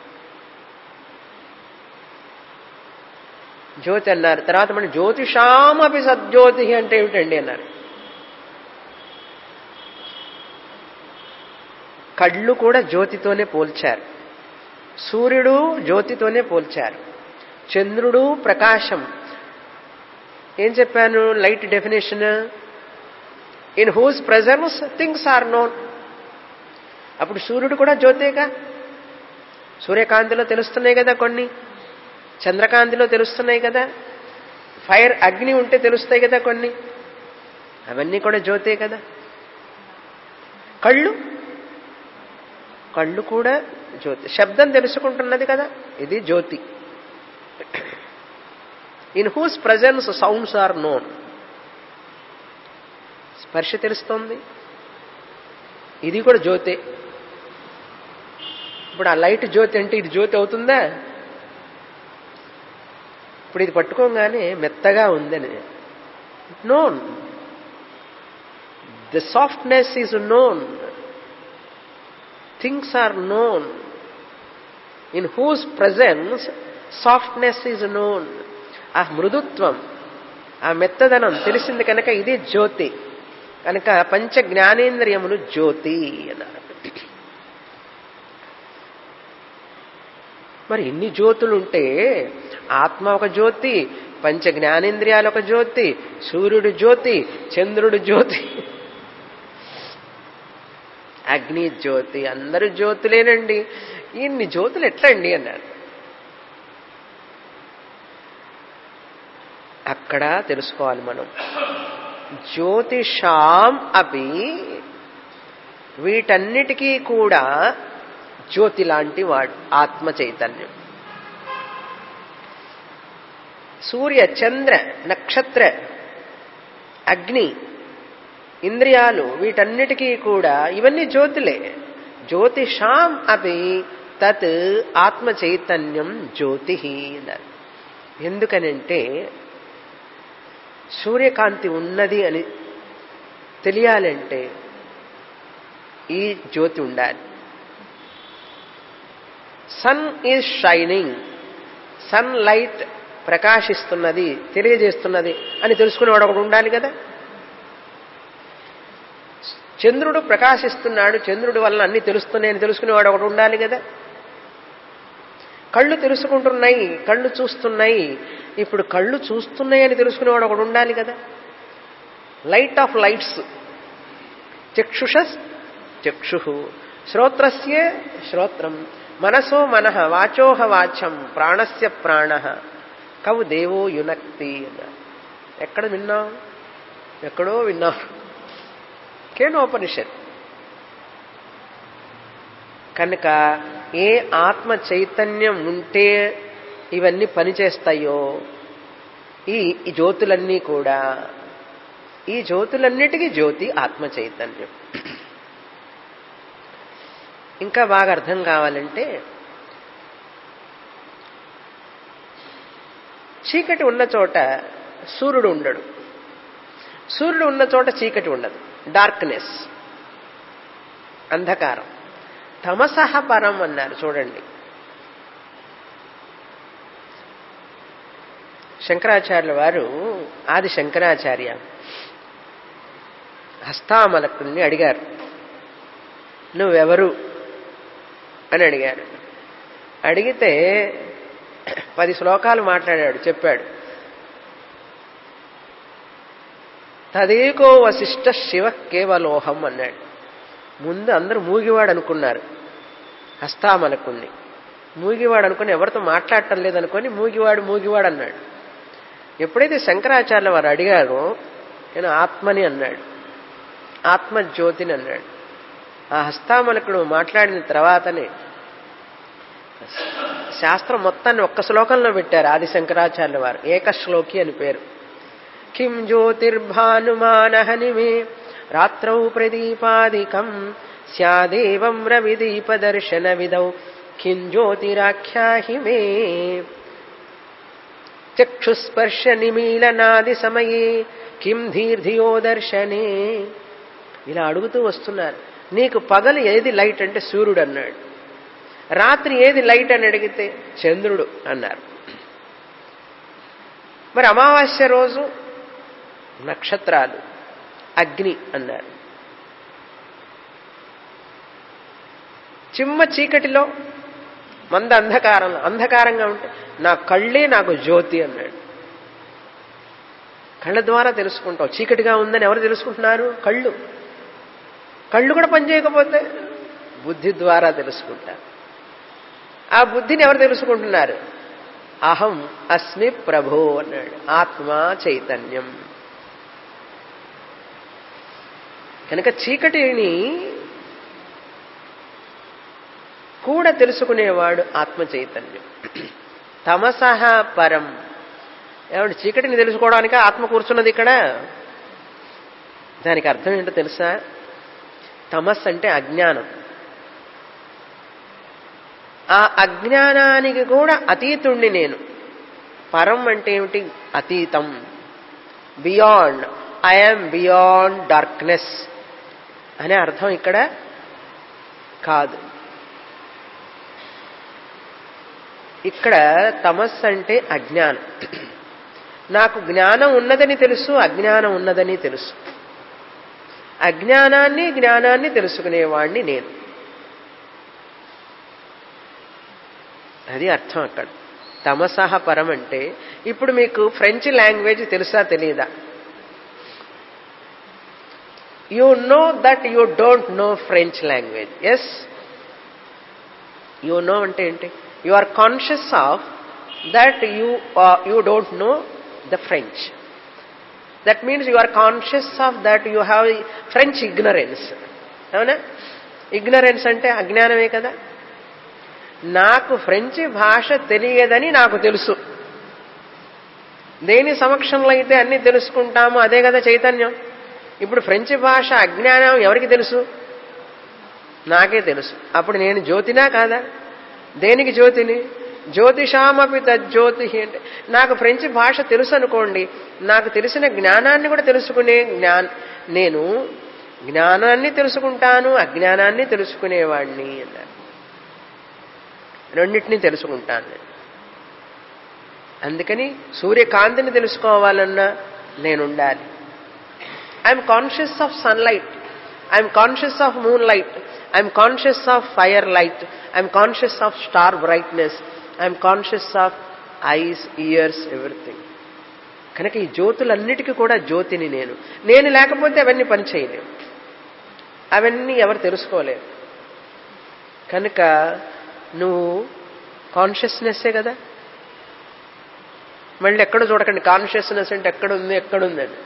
జ్యోతి అన్నారు తర్వాత మన జ్యోతిషామపి సద్జ్యోతి అంటే ఏమిటండి అన్నారు కళ్ళు కూడా జ్యోతితోనే పోల్చారు సూర్యుడు జ్యోతితోనే పోల్చారు చంద్రుడు ప్రకాశం ఏం చెప్పాను light definition in whose presence things are known అప్పుడు సూర్యుడు కూడా జ్యోతేగా సూర్యకాంతిలో తెలుస్తున్నాయి కదా కొన్ని చంద్రకాంతిలో తెలుస్తున్నాయి కదా ఫైర్ అగ్ని ఉంటే తెలుస్తాయి కదా కొన్ని అవన్నీ కూడా జ్యోతే కదా కళ్ళు కళ్ళు కూడా జ్యోతి శబ్దం తెలుసుకుంటున్నది కదా ఇది జ్యోతి in whose presence sounds are known స్పర్శ తెలుస్తోంది ఇది కూడా జ్యోతే ఇప్పుడు ఆ లైట్ జ్యోతి అంటే ఇది జ్యోతి అవుతుందా ఇప్పుడు ఇది పట్టుకోగానే మెత్తగా ఉందని known the softness is known things are known in whose presence softness is known ఆ మృదుత్వం ఆ మెత్తదనం తెలిసింది కనుక ఇది జ్యోతి కనుక పంచ జ్ఞానేంద్రియములు జ్యోతి అన్నారు మరి ఇన్ని జ్యోతులుంటే ఆత్మ ఒక జ్యోతి పంచ జ్ఞానేంద్రియాలు ఒక జ్యోతి సూర్యుడు జ్యోతి చంద్రుడు జ్యోతి అగ్ని జ్యోతి అందరూ జ్యోతులేనండి ఇన్ని జ్యోతులు ఎట్లండి అన్నారు అక్కడ తెలుసుకోవాలి మనం జ్యోతిషాం అపి వీటన్నిటికీ కూడా జ్యోతి లాంటి వాడు ఆత్మ చైతన్యం సూర్య చంద్ర నక్షత్ర అగ్ని ఇంద్రియాలు వీటన్నిటికీ కూడా ఇవన్నీ జ్యోతులే జ్యోతిషాం అపి తత్ ఆత్మ చైతన్యం జ్యోతి అన్నారు ఎందుకనంటే సూర్యకాంతి ఉన్నది అని తెలియాలంటే ఈ జ్యోతి ఉండాలి sun is shining sun light ప్రకాశిస్తున్నది తెలియజేస్తున్నది అని తెలుసుకునేవాడు ఒకడు ఉండాలి కదా చంద్రుడు ప్రకాశిస్తున్నాడు చంద్రుడి వలన అన్ని తెలుస్తున్నాయని తెలుసుకునేవాడు ఒకడు ఉండాలి కదా కళ్ళు తెలుసుకుంటున్నాయి కళ్ళు చూస్తున్నాయి ఇప్పుడు కళ్ళు చూస్తున్నాయి అని తెలుసుకునేవాడు ఒకడు ఉండాలి కదా లైట్ ఆఫ్ లైట్స్ చక్షుషస్ చక్షు శ్రోత్రస్య శ్రోత్రం మనసో మనః వాచోహ వాచం ప్రాణస్య ప్రాణ కవు దేవో యునక్తి అన్నారు ఎక్కడ విన్నాం ఎక్కడో విన్నాం కేనోపనిషత్ కనుక ఏ ఆత్మ చైతన్యం ఉంటే ఇవన్నీ పనిచేస్తాయో ఈ ఈ జ్యోతులన్నీ కూడా ఈ జ్యోతులన్నిటికీ జ్యోతి ఆత్మ చైతన్యం ఇంకా బాగా అర్థం కావాలంటే చీకటి ఉన్న చోట సూర్యుడు ఉండడు సూర్యుడు ఉన్న చోట చీకటి ఉండదు డార్క్నెస్ అంధకారం తమసహ పరం అన్నారు చూడండి శంకరాచార్యుల వారు ఆది శంకరాచార్య హస్తామలకుని అడిగారు నువ్వెవరు అని అడిగారు అడిగితే పది శ్లోకాలు మాట్లాడాడు చెప్పాడు తదేకో వశిష్ట శివ కేవలోహం అన్నాడు ముందు అందరూ మూగివాడు అనుకున్నారు హస్తామనుకుంది మూగివాడు అనుకుని ఎవరితో మాట్లాడటం లేదనుకొని మూగివాడు మూగివాడు అన్నాడు ఎప్పుడైతే శంకరాచార్యుల వారు అడిగారో నేను ఆత్మని అన్నాడు ఆత్మజ్యోతిని అన్నాడు ఆ హస్తామలకుడు మాట్లాడిన తర్వాతనే శాస్త్రం మొత్తాన్ని ఒక్క శ్లోకంలో పెట్టారు ఆది శంకరాచార్యుల వారు ఏకశ్లోకి అని పేరు కిం జ్యోతిర్భానుమానహని మే రాత్రౌ ప్రదీపాదికం స్యాదేవం రవిదీపదర్శన విదౌ కిం జ్యోతిరాఖ్యాహి మే చక్షుస్పర్శ నిమీలనాది సమయే కిం ధీర్ధియో దర్శనే ఇలా అడుగుతూ వస్తున్నారు నీకు పగలు ఏది లైట్ అంటే సూర్యుడు అన్నాడు రాత్రి ఏది లైట్ అని అడిగితే చంద్రుడు అన్నారు మరి అమావాస్య రోజు నక్షత్రాలు అగ్ని అన్నారు చిమ్మ చీకటిలో మంద అంధకారంలో అంధకారంగా ఉంటే నా కళ్ళే నాకు జ్యోతి అన్నాడు కళ్ళ ద్వారా తెలుసుకుంటావు చీకటిగా ఉందని ఎవరు తెలుసుకుంటున్నారు కళ్ళు కళ్ళు కూడా పనిచేయకపోతే బుద్ధి ద్వారా తెలుసుకుంటారు ఆ బుద్ధిని ఎవరు తెలుసుకుంటున్నారు అహం అస్మి ప్రభో అన్నాడు ఆత్మ చైతన్యం కనుక చీకటిని కూడా తెలుసుకునేవాడు ఆత్మ చైతన్యం తమసహ పరం ఏమంటే చీకటిని తెలుసుకోవడానికి ఆత్మ కూర్చున్నది ఇక్కడ దానికి అర్థం ఏంటో తెలుసా తమస్ అంటే అజ్ఞానం ఆ అజ్ఞానానికి కూడా అతీతుణ్ణి నేను పరం అంటే ఏమిటి అతీతం బియాండ్ ఐఎమ్ బియాండ్ డార్క్నెస్ అనే అర్థం ఇక్కడ కాదు ఇక్కడ తమస్సు అంటే అజ్ఞానం నాకు జ్ఞానం ఉన్నదని తెలుసు అజ్ఞానం ఉన్నదని తెలుసు అజ్ఞానాన్ని జ్ఞానాన్ని తెలుసుకునేవాణ్ణి నేను అది అర్థం అక్కడ తమసహ పరం అంటే ఇప్పుడు మీకు ఫ్రెంచ్ లాంగ్వేజ్ తెలుసా తెలీదా you know that you don't know French language yes you know అంటే ఏంటి you are conscious of that you you don't know the French that means you are conscious of that you have French ignorance అవునా ignorance అంటే అజ్ఞానమే కదా నాకు French భాష తెలియదని నాకు తెలుసు దేని సమక్షంలో అయితే అన్ని తెలుసుకుంటామో అదే కదా చైతన్యం ఇప్పుడు ఫ్రెంచ్ భాష అజ్ఞానం ఎవరికి తెలుసు నాకే తెలుసు అప్పుడు నేను జ్యోతినా కాదా దేనికి జ్యోతిని జ్యోతిషామపి తజ్జ్యోతి అంటే నాకు ఫ్రెంచ్ భాష తెలుసు అనుకోండి నాకు తెలిసిన జ్ఞానాన్ని కూడా తెలుసుకునే జ్ఞాన నేను జ్ఞానాన్ని తెలుసుకుంటాను అజ్ఞానాన్ని తెలుసుకునేవాడిని అన్నారు రెండింటినీ తెలుసుకుంటాను నేను అందుకని సూర్యకాంతిని తెలుసుకోవాలన్నా నేనుండాలి I'm conscious of sunlight I'm conscious of moon light I'm conscious of fire light I'm conscious of star brightness I'm conscious of eyes ears everything కనుక ఈ జ్యోతులన్నిటికీ కూడా జ్యోతిని నేను నేను లేకపోతే అవన్నీ పని చేయలేవు అవన్నీ ఎవరు తెలుసుకోలేరు కనుక నువ్వు కాన్షియస్నెస్సే కదా మళ్ళీ ఎక్కడ చూడకండి కాన్షియస్నెస్ అంటే ఎక్కడుంది ఎక్కడుంది అని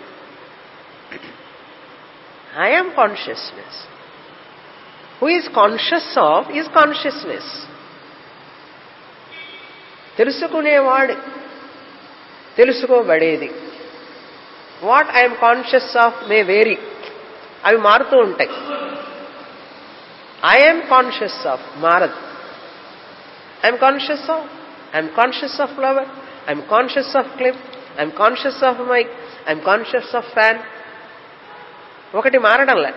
I'm consciousness who is conscious of is consciousness తెలుసుకునేవాడు తెలుసుకోబడేది what I'm conscious of may vary అవి మారుతూ ఉంటాయి ఐఎమ్ కాన్షియస్ ఆఫ్ మారదు I'm conscious of I'm conscious of flower I'm conscious of clip I'm conscious of mic I'm conscious of fan ఒకటి మారడంలే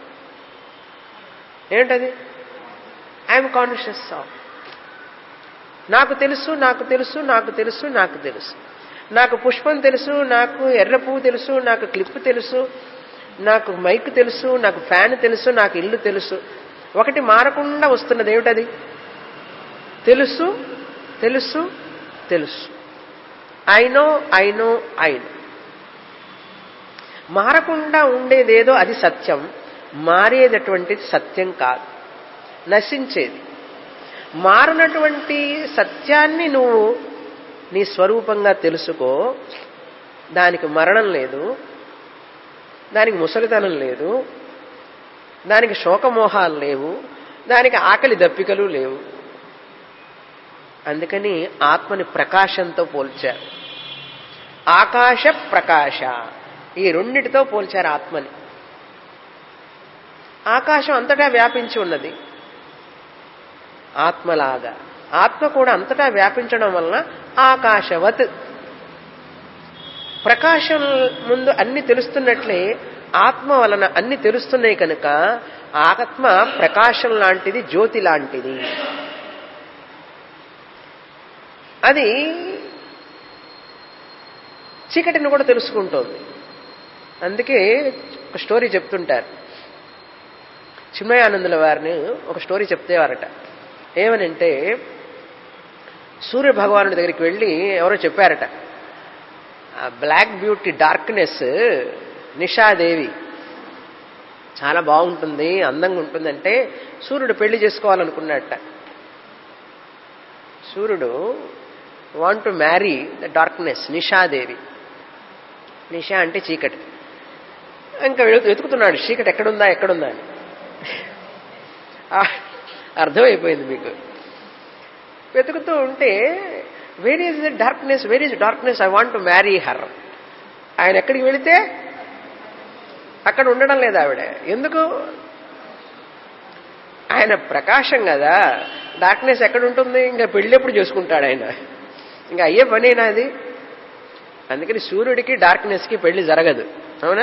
ఏంటది I'm conscious of నాకు తెలుసు నాకు తెలుసు నాకు తెలుసు నాకు తెలుసు నాకు పుష్పం తెలుసు నాకు ఎర్ర పువ్వు తెలుసు నాకు క్లిప్ తెలుసు నాకు మైక్ తెలుసు నాకు ఫ్యాన్ తెలుసు నాకు ఇల్లు తెలుసు ఒకటి మారకుండా వస్తున్నది ఏమిటది తెలుసు తెలుసు తెలుసు I know I know I know మారకుండా ఉండేదేదో అది సత్యం మారేటటువంటిది సత్యం కాదు నశించేది మారినటువంటి సత్యాన్ని నువ్వు నీ స్వరూపంగా తెలుసుకో దానికి మరణం లేదు దానికి ముసలితనం లేదు దానికి శోకమోహాలు లేవు దానికి ఆకలి దప్పికలు లేవు అందుకని ఆత్మని ప్రకాశంతో పోల్చారు ఆకాశ ప్రకాశ ఈ రెండిటితో పోల్చారు ఆత్మని ఆకాశం అంతటా వ్యాపించి ఉన్నది ఆత్మలాగా ఆత్మ కూడా అంతటా వ్యాపించడం వలన ఆకాశవత్ ప్రకాశం ముందు అన్ని తెలుస్తున్నట్లే ఆత్మ వలన అన్ని తెలుస్తున్నాయి కనుక ఆత్మ ప్రకాశం లాంటిది జ్యోతి లాంటిది అది చీకటిని కూడా తెలుసుకుంటోంది అందుకే ఒక స్టోరీ చెప్తుంటారు చిన్మయానందుల వారిని ఒక స్టోరీ చెప్తేవారట ఏమనంటే సూర్య భగవానుడి దగ్గరికి వెళ్ళి ఎవరో చెప్పారట ఆ బ్లాక్ బ్యూటీ డార్క్నెస్ నిషాదేవి చాలా బాగుంటుంది అందంగా ఉంటుందంటే సూర్యుడు పెళ్లి చేసుకోవాలనుకున్నట్ట సూర్యుడు want to marry the darkness Nishadevi నిషా అంటే చీకటి ఇంకా వెతుకుతున్నాడు చీకటి ఎక్కడుందా ఎక్కడుందా అని అర్థమైపోయింది మీకు వెతుకుతూ ఉంటే where is the darkness where is darkness I want to marry her ఆయన ఎక్కడికి వెళితే అక్కడ ఉండడం లేదు ఆవిడ ఎందుకు ఆయన ప్రకాశం కదా డార్క్నెస్ ఎక్కడ ఉంటుంది ఇంకా పెళ్ళెప్పుడు చేసుకుంటాడు ఆయన ఇంకా అయ్యే పనేనా అది అందుకని సూర్యుడికి డార్క్నెస్కి పెళ్లి జరగదు అవునా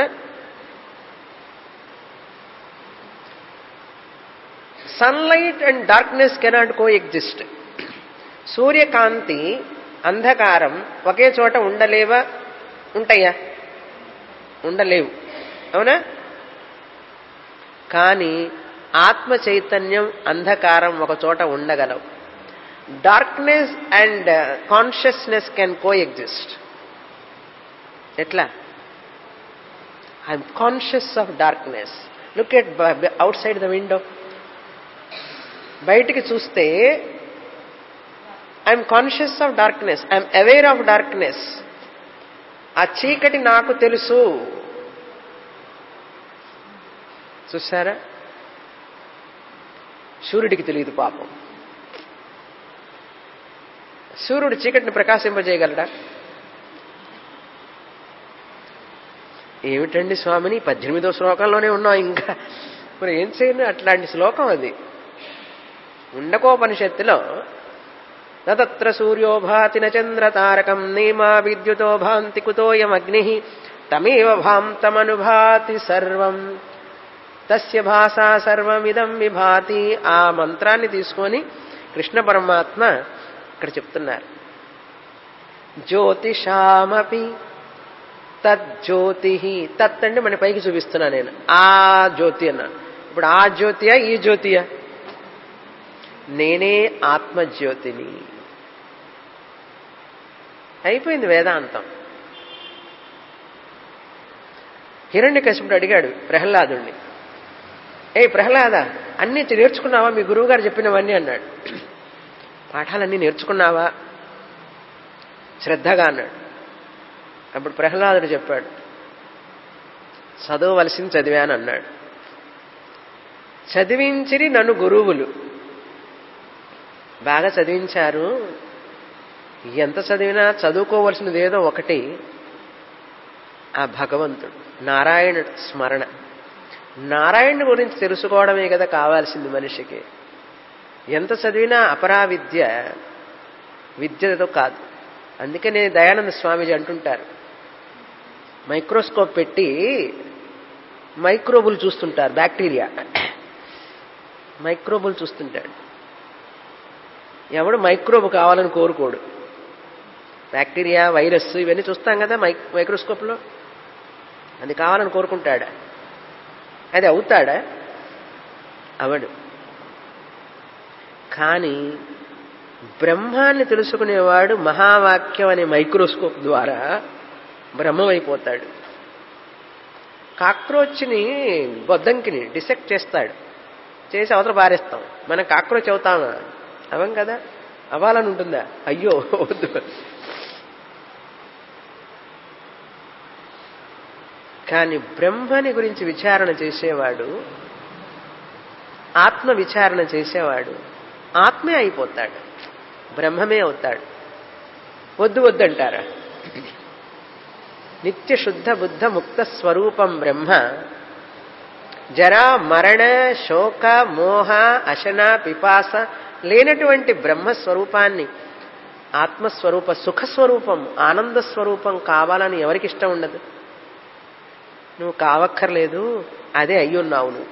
sunlight and darkness cannot coexist సూర్యకాంతి అంధకారం ఒకే చోట ఉండలేవా ఉంటాయా ఉండలేవు అవునా కానీ ఆత్మ చైతన్యం అంధకారం ఒక చోట ఉండగలవు darkness and consciousness can coexist ఎట్లా I'm conscious of darkness look at outside the window బయటికి చూస్తే I'm conscious of darkness I'm aware of darkness ఆ చీకటి నాకు తెలుసు చూసారా సూర్యుడికి తెలియదు పాపం సూర్యుడు చీకటిని ప్రకాశింపజేయగలడా ఏమిటండి స్వామిని పద్దెనిమిదో శ్లోకంలోనే ఉన్నాం ఇంకా మరి ఏం చేయను అట్లాంటి శ్లోకం అది ఉండకోపనిషత్తులో నత్ర సూర్యో భాతి చంద్ర తారకం నేమా విద్యుతో భాంతి కుతోయమగ్ని తమేవ భాంతమనుభాతి సర్వం తస్య భాషా సర్వమిదం విభాతి ఆ మంత్రాన్ని తీసుకొని కృష్ణ పరమాత్మ ఇక్కడ చెప్తున్నారు జ్యోతిషామపి తజ్జ్యోతి తత్ అంటే మన పైకి చూపిస్తున్నా నేను ఆ జ్యోతి అన్నా ఇప్పుడు ఆ జ్యోతియా ఈ జ్యోతియా నేనే ఆత్మజ్యోతిని అయిపోయింది వేదాంతం హిరణ్య కశిపుడు అడిగాడు ప్రహ్లాదుణ్ణి ఏ ప్రహ్లాద అన్ని నేర్చుకున్నావా మీ గురువు గారు చెప్పినవన్నీ అన్నాడు పాఠాలన్నీ నేర్చుకున్నావా శ్రద్ధగా అన్నాడు అప్పుడు ప్రహ్లాదుడు చెప్పాడు చదవవలసింది చదివాను అన్నాడు చదివించిరి నన్ను గురువులు బాగా చదివించారు ఎంత చదివినా చదువుకోవలసినది ఏదో ఒకటి ఆ భగవంతుడు నారాయణుడు స్మరణ నారాయణుడి గురించి తెలుసుకోవడమే కదా కావాల్సింది మనిషికి ఎంత చదివినా అపరా విద్య విద్యతో కాదు అందుకనే దయానంద స్వామీజీ అంటుంటారు మైక్రోస్కోప్ పెట్టి మైక్రోబుల్ చూస్తుంటారు బ్యాక్టీరియా మైక్రోబుల్ చూస్తుంటాడు ఎవడు మైక్రోబ్ కావాలని కోరుకోడు బ్యాక్టీరియా వైరస్ ఇవన్నీ చూస్తాం కదా మై మైక్రోస్కోప్లో అది కావాలని కోరుకుంటాడా అది అవుతాడా అవడు కానీ బ్రహ్మాన్ని తెలుసుకునేవాడు మహావాక్యం అనే మైక్రోస్కోప్ ద్వారా బ్రహ్మమైపోతాడు కాక్రోచ్ని బొద్దంకిని డిసెక్ట్ చేస్తాడు చేసి అవతల పారేస్తాం మనం కాక్రోచ్ అవుతామా అవం కదా అవ్వాలని ఉంటుందా అయ్యో వద్దు కానీ బ్రహ్మని గురించి విచారణ చేసేవాడు ఆత్మ విచారణ చేసేవాడు ఆత్మే అయిపోతాడు బ్రహ్మమే అవుతాడు వద్దు వద్దంటారా నిత్య శుద్ధ బుద్ధ ముక్త స్వరూపం బ్రహ్మ జరా మరణ శోక మోహ అశన పిపాస లేనటువంటి బ్రహ్మ స్వరూపాన్ని ఆత్మస్వరూప సుఖ స్వరూపం ఆనంద స్వరూపం కావాలని ఎవరికి ఇష్టం ఉండదు నువ్వు కావక్కర్లేదు అదే అయ్యున్నావు నువ్వు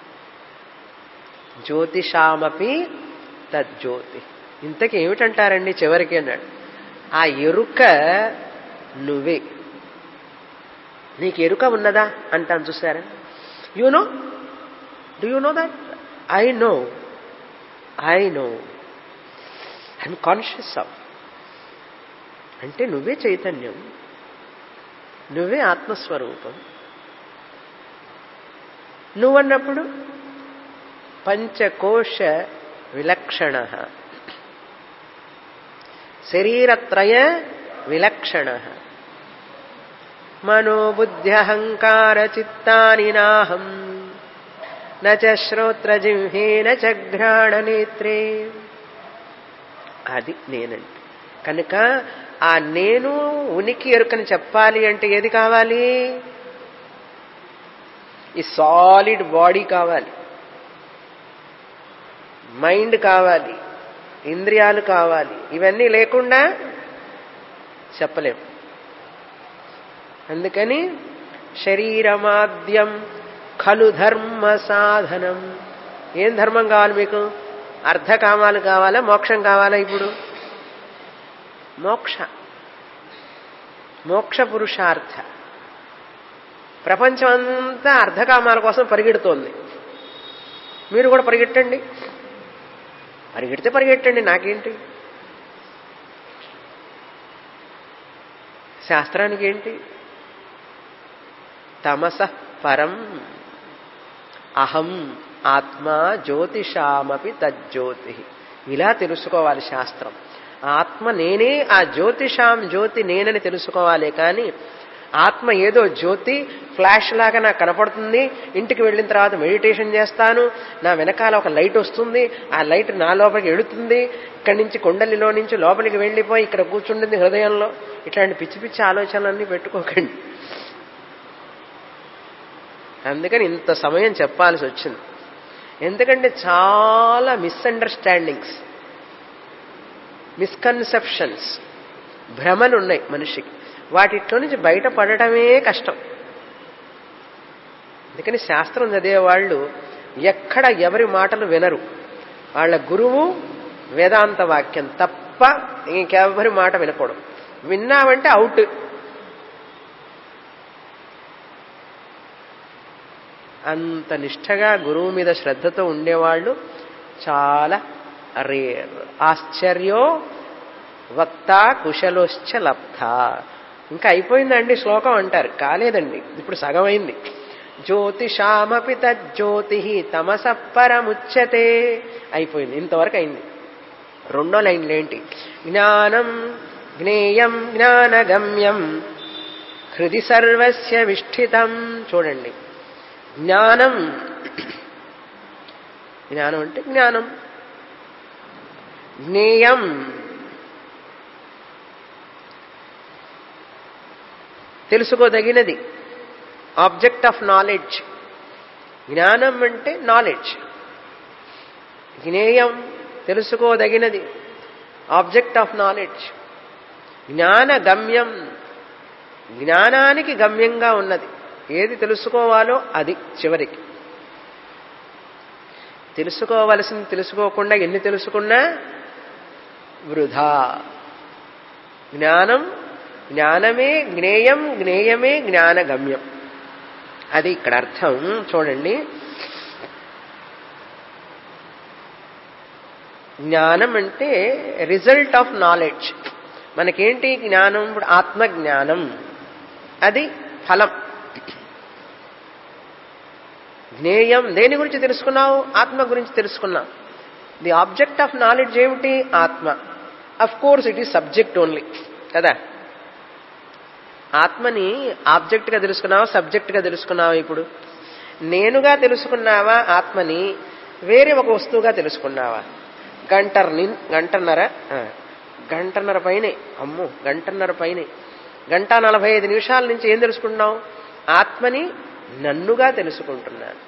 జ్యోతిషామపి తజ్జ్యోతి ఇంతకీ ఏమిటంటారండి చివరికి అన్నాడు ఆ ఎరుక నువ్వే నీకు ఎరుక ఉన్నదా అంటాను చూసారా you know do you know that I know I know I'm conscious of అంటే నువ్వే చైతన్యం నువ్వే ఆత్మస్వరూపం నువ్వన్నప్పుడు పంచకోశ విలక్షణ శరీరత్రయ విలక్షణ మనోబుద్ధ్యహంకార చిత్తాని నాహం నచ శ్రోత్రజిహ్నే నచ ఘ్రాణనేత్రే అది నేనంటే కనుక ఆ నేను ఉనికి ఎరుకని చెప్పాలి అంటే ఏది కావాలి ఈ సాలిడ్ బాడీ కావాలి మైండ్ కావాలి ఇంద్రియాలు కావాలి ఇవన్నీ లేకుండా చెప్పలేం అందుకని శరీరమాద్యం ఖలు ధర్మ సాధనం ఏం ధర్మం కావాలి మీకు అర్ధకామాలు కావాలా మోక్షం కావాలా ఇప్పుడు మోక్ష మోక్ష పురుషార్థ ప్రపంచం అంతా అర్ధకామాల కోసం పరిగెడుతోంది మీరు కూడా పరిగెట్టండి పరిగెడితే పరిగెట్టండి నాకేంటి శాస్త్రానికి ఏంటి తమస పరం అహం ఆత్మ జ్యోతిషామపి తజ్జ్యోతి ఇలా తెలుసుకోవాలి శాస్త్రం ఆత్మ నేనే ఆ జ్యోతిషాం జ్యోతి నేనని తెలుసుకోవాలి కానీ ఆత్మ ఏదో జ్యోతి ఫ్లాష్ లాగా నాకు కనపడుతుంది ఇంటికి వెళ్ళిన తర్వాత మెడిటేషన్ చేస్తాను నా వెనకాల ఒక లైట్ వస్తుంది ఆ లైట్ నా లోపలికి ఎడుతుంది ఇక్కడి నుంచి కొండలిలో నుంచి లోపలికి వెళ్ళిపోయి ఇక్కడ కూర్చుంటుంది హృదయంలో ఇట్లాంటి పిచ్చి పిచ్చి ఆలోచనలన్నీ పెట్టుకోకండి అందుకని ఇంత సమయం చెప్పాల్సి వచ్చింది ఎందుకంటే చాలా మిస్అండర్స్టాండింగ్స్ మిస్కన్సెప్షన్స్ భ్రమలు ఉన్నాయి మనిషికి వాటిట్లో నుంచి బయటపడటమే కష్టం అందుకని శాస్త్రం చదివేవాళ్ళు ఎక్కడ ఎవరి మాటలు వినరు వాళ్ళ గురువు వేదాంత వాక్యం తప్ప ఇంకెవరి మాట వినకూడదు విన్నామంటే అవుట్ అంత నిష్టగా గురువు మీద శ్రద్ధతో ఉండేవాళ్ళు చాలా రేర్ ఆశ్చర్యో వక్త కుశలోశ్చ లబ్ధ ఇంకా అయిపోయిందండి శ్లోకం అంటారు కాలేదండి ఇప్పుడు సగమైంది జ్యోతిషామపి తజ్జ్యోతి తమస పరముచ్యతే అయిపోయింది ఇంతవరకు అయింది రెండో లైన్లు ఏంటి జ్ఞానం జ్ఞేయం జ్ఞానగమ్యం హృది సర్వస్య విష్ఠితం చూడండి జ్ఞానం జ్ఞానం అంటే జ్ఞానం జ్ఞేయం తెలుసుకోదగినది ఆబ్జెక్ట్ ఆఫ్ నాలెడ్జ్ జ్ఞానం అంటే నాలెడ్జ్ జ్ఞేయం తెలుసుకోదగినది ఆబ్జెక్ట్ ఆఫ్ నాలెడ్జ్ జ్ఞాన గమ్యం జ్ఞానానికి గమ్యంగా ఉన్నది ఏది తెలుసుకోవాలో అది చివరికి తెలుసుకోవలసింది తెలుసుకోకుండా ఎన్ని తెలుసుకున్నా వృధా జ్ఞానం జ్ఞానమే జ్ఞేయం జ్ఞేయమే జ్ఞానగమ్యం అది ఇక్కడ అర్థం చూడండి జ్ఞానం అంటే రిజల్ట్ ఆఫ్ నాలెడ్జ్ మనకేంటి జ్ఞానం ఇప్పుడు ఆత్మజ్ఞానం అది ఫలం జ్ఞేయం దేని గురించి తెలుసుకున్నావు ఆత్మ గురించి తెలుసుకున్నావు ది ఆబ్జెక్ట్ ఆఫ్ నాలెడ్జ్ ఏమిటి ఆత్మ of course it is subject only కదా ఆత్మని ఆబ్జెక్ట్గా తెలుసుకున్నావా సబ్జెక్ట్గా తెలుసుకున్నావా ఇప్పుడు నేనుగా తెలుసుకున్నావా ఆత్మని వేరే ఒక వస్తువుగా తెలుసుకున్నావా గంటర్ గంటన్నర ఆ, గంటన్నర పైనే అమ్ము గంటన్నర పైనే గంట నలభై ఐదు నిమిషాల నుంచి ఏం తెలుసుకుంటున్నావు ఆత్మని నన్నుగా తెలుసుకుంటున్నాను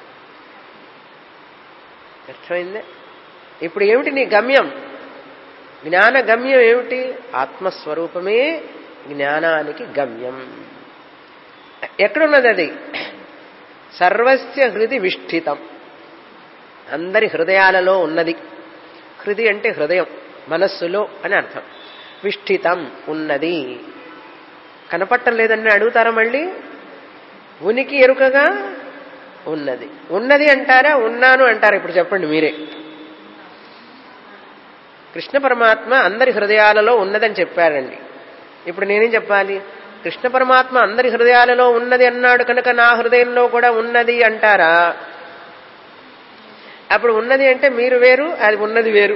అర్థమైందే ఇప్పుడు ఏమిటి నీ గమ్యం జ్ఞాన గమ్యం ఏమిటి ఆత్మస్వరూపమే జ్ఞానానికి గమ్యం ఎక్కడున్నది అది సర్వస్య హృది విష్ఠితం అందరి హృదయాలలో ఉన్నది హృది అంటే హృదయం మనస్సులో అని అర్థం విష్ఠితం ఉన్నది కనపట్టం లేదని అడుగుతారా మళ్ళీ ఉనికి ఎరుకగా ఉన్నది ఉన్నది అంటారా ఉన్నాను అంటారా ఇప్పుడు చెప్పండి మీరే కృష్ణ పరమాత్మ అందరి హృదయాలలో ఉన్నదని చెప్పారండి ఇప్పుడు నేనేం చెప్పాలి కృష్ణ పరమాత్మ అందరి హృదయాలలో ఉన్నది అన్నాడు కనుక నా హృదయంలో కూడా ఉన్నది అంటారా అప్పుడు ఉన్నది అంటే మీరు వేరు అది ఉన్నది వేరు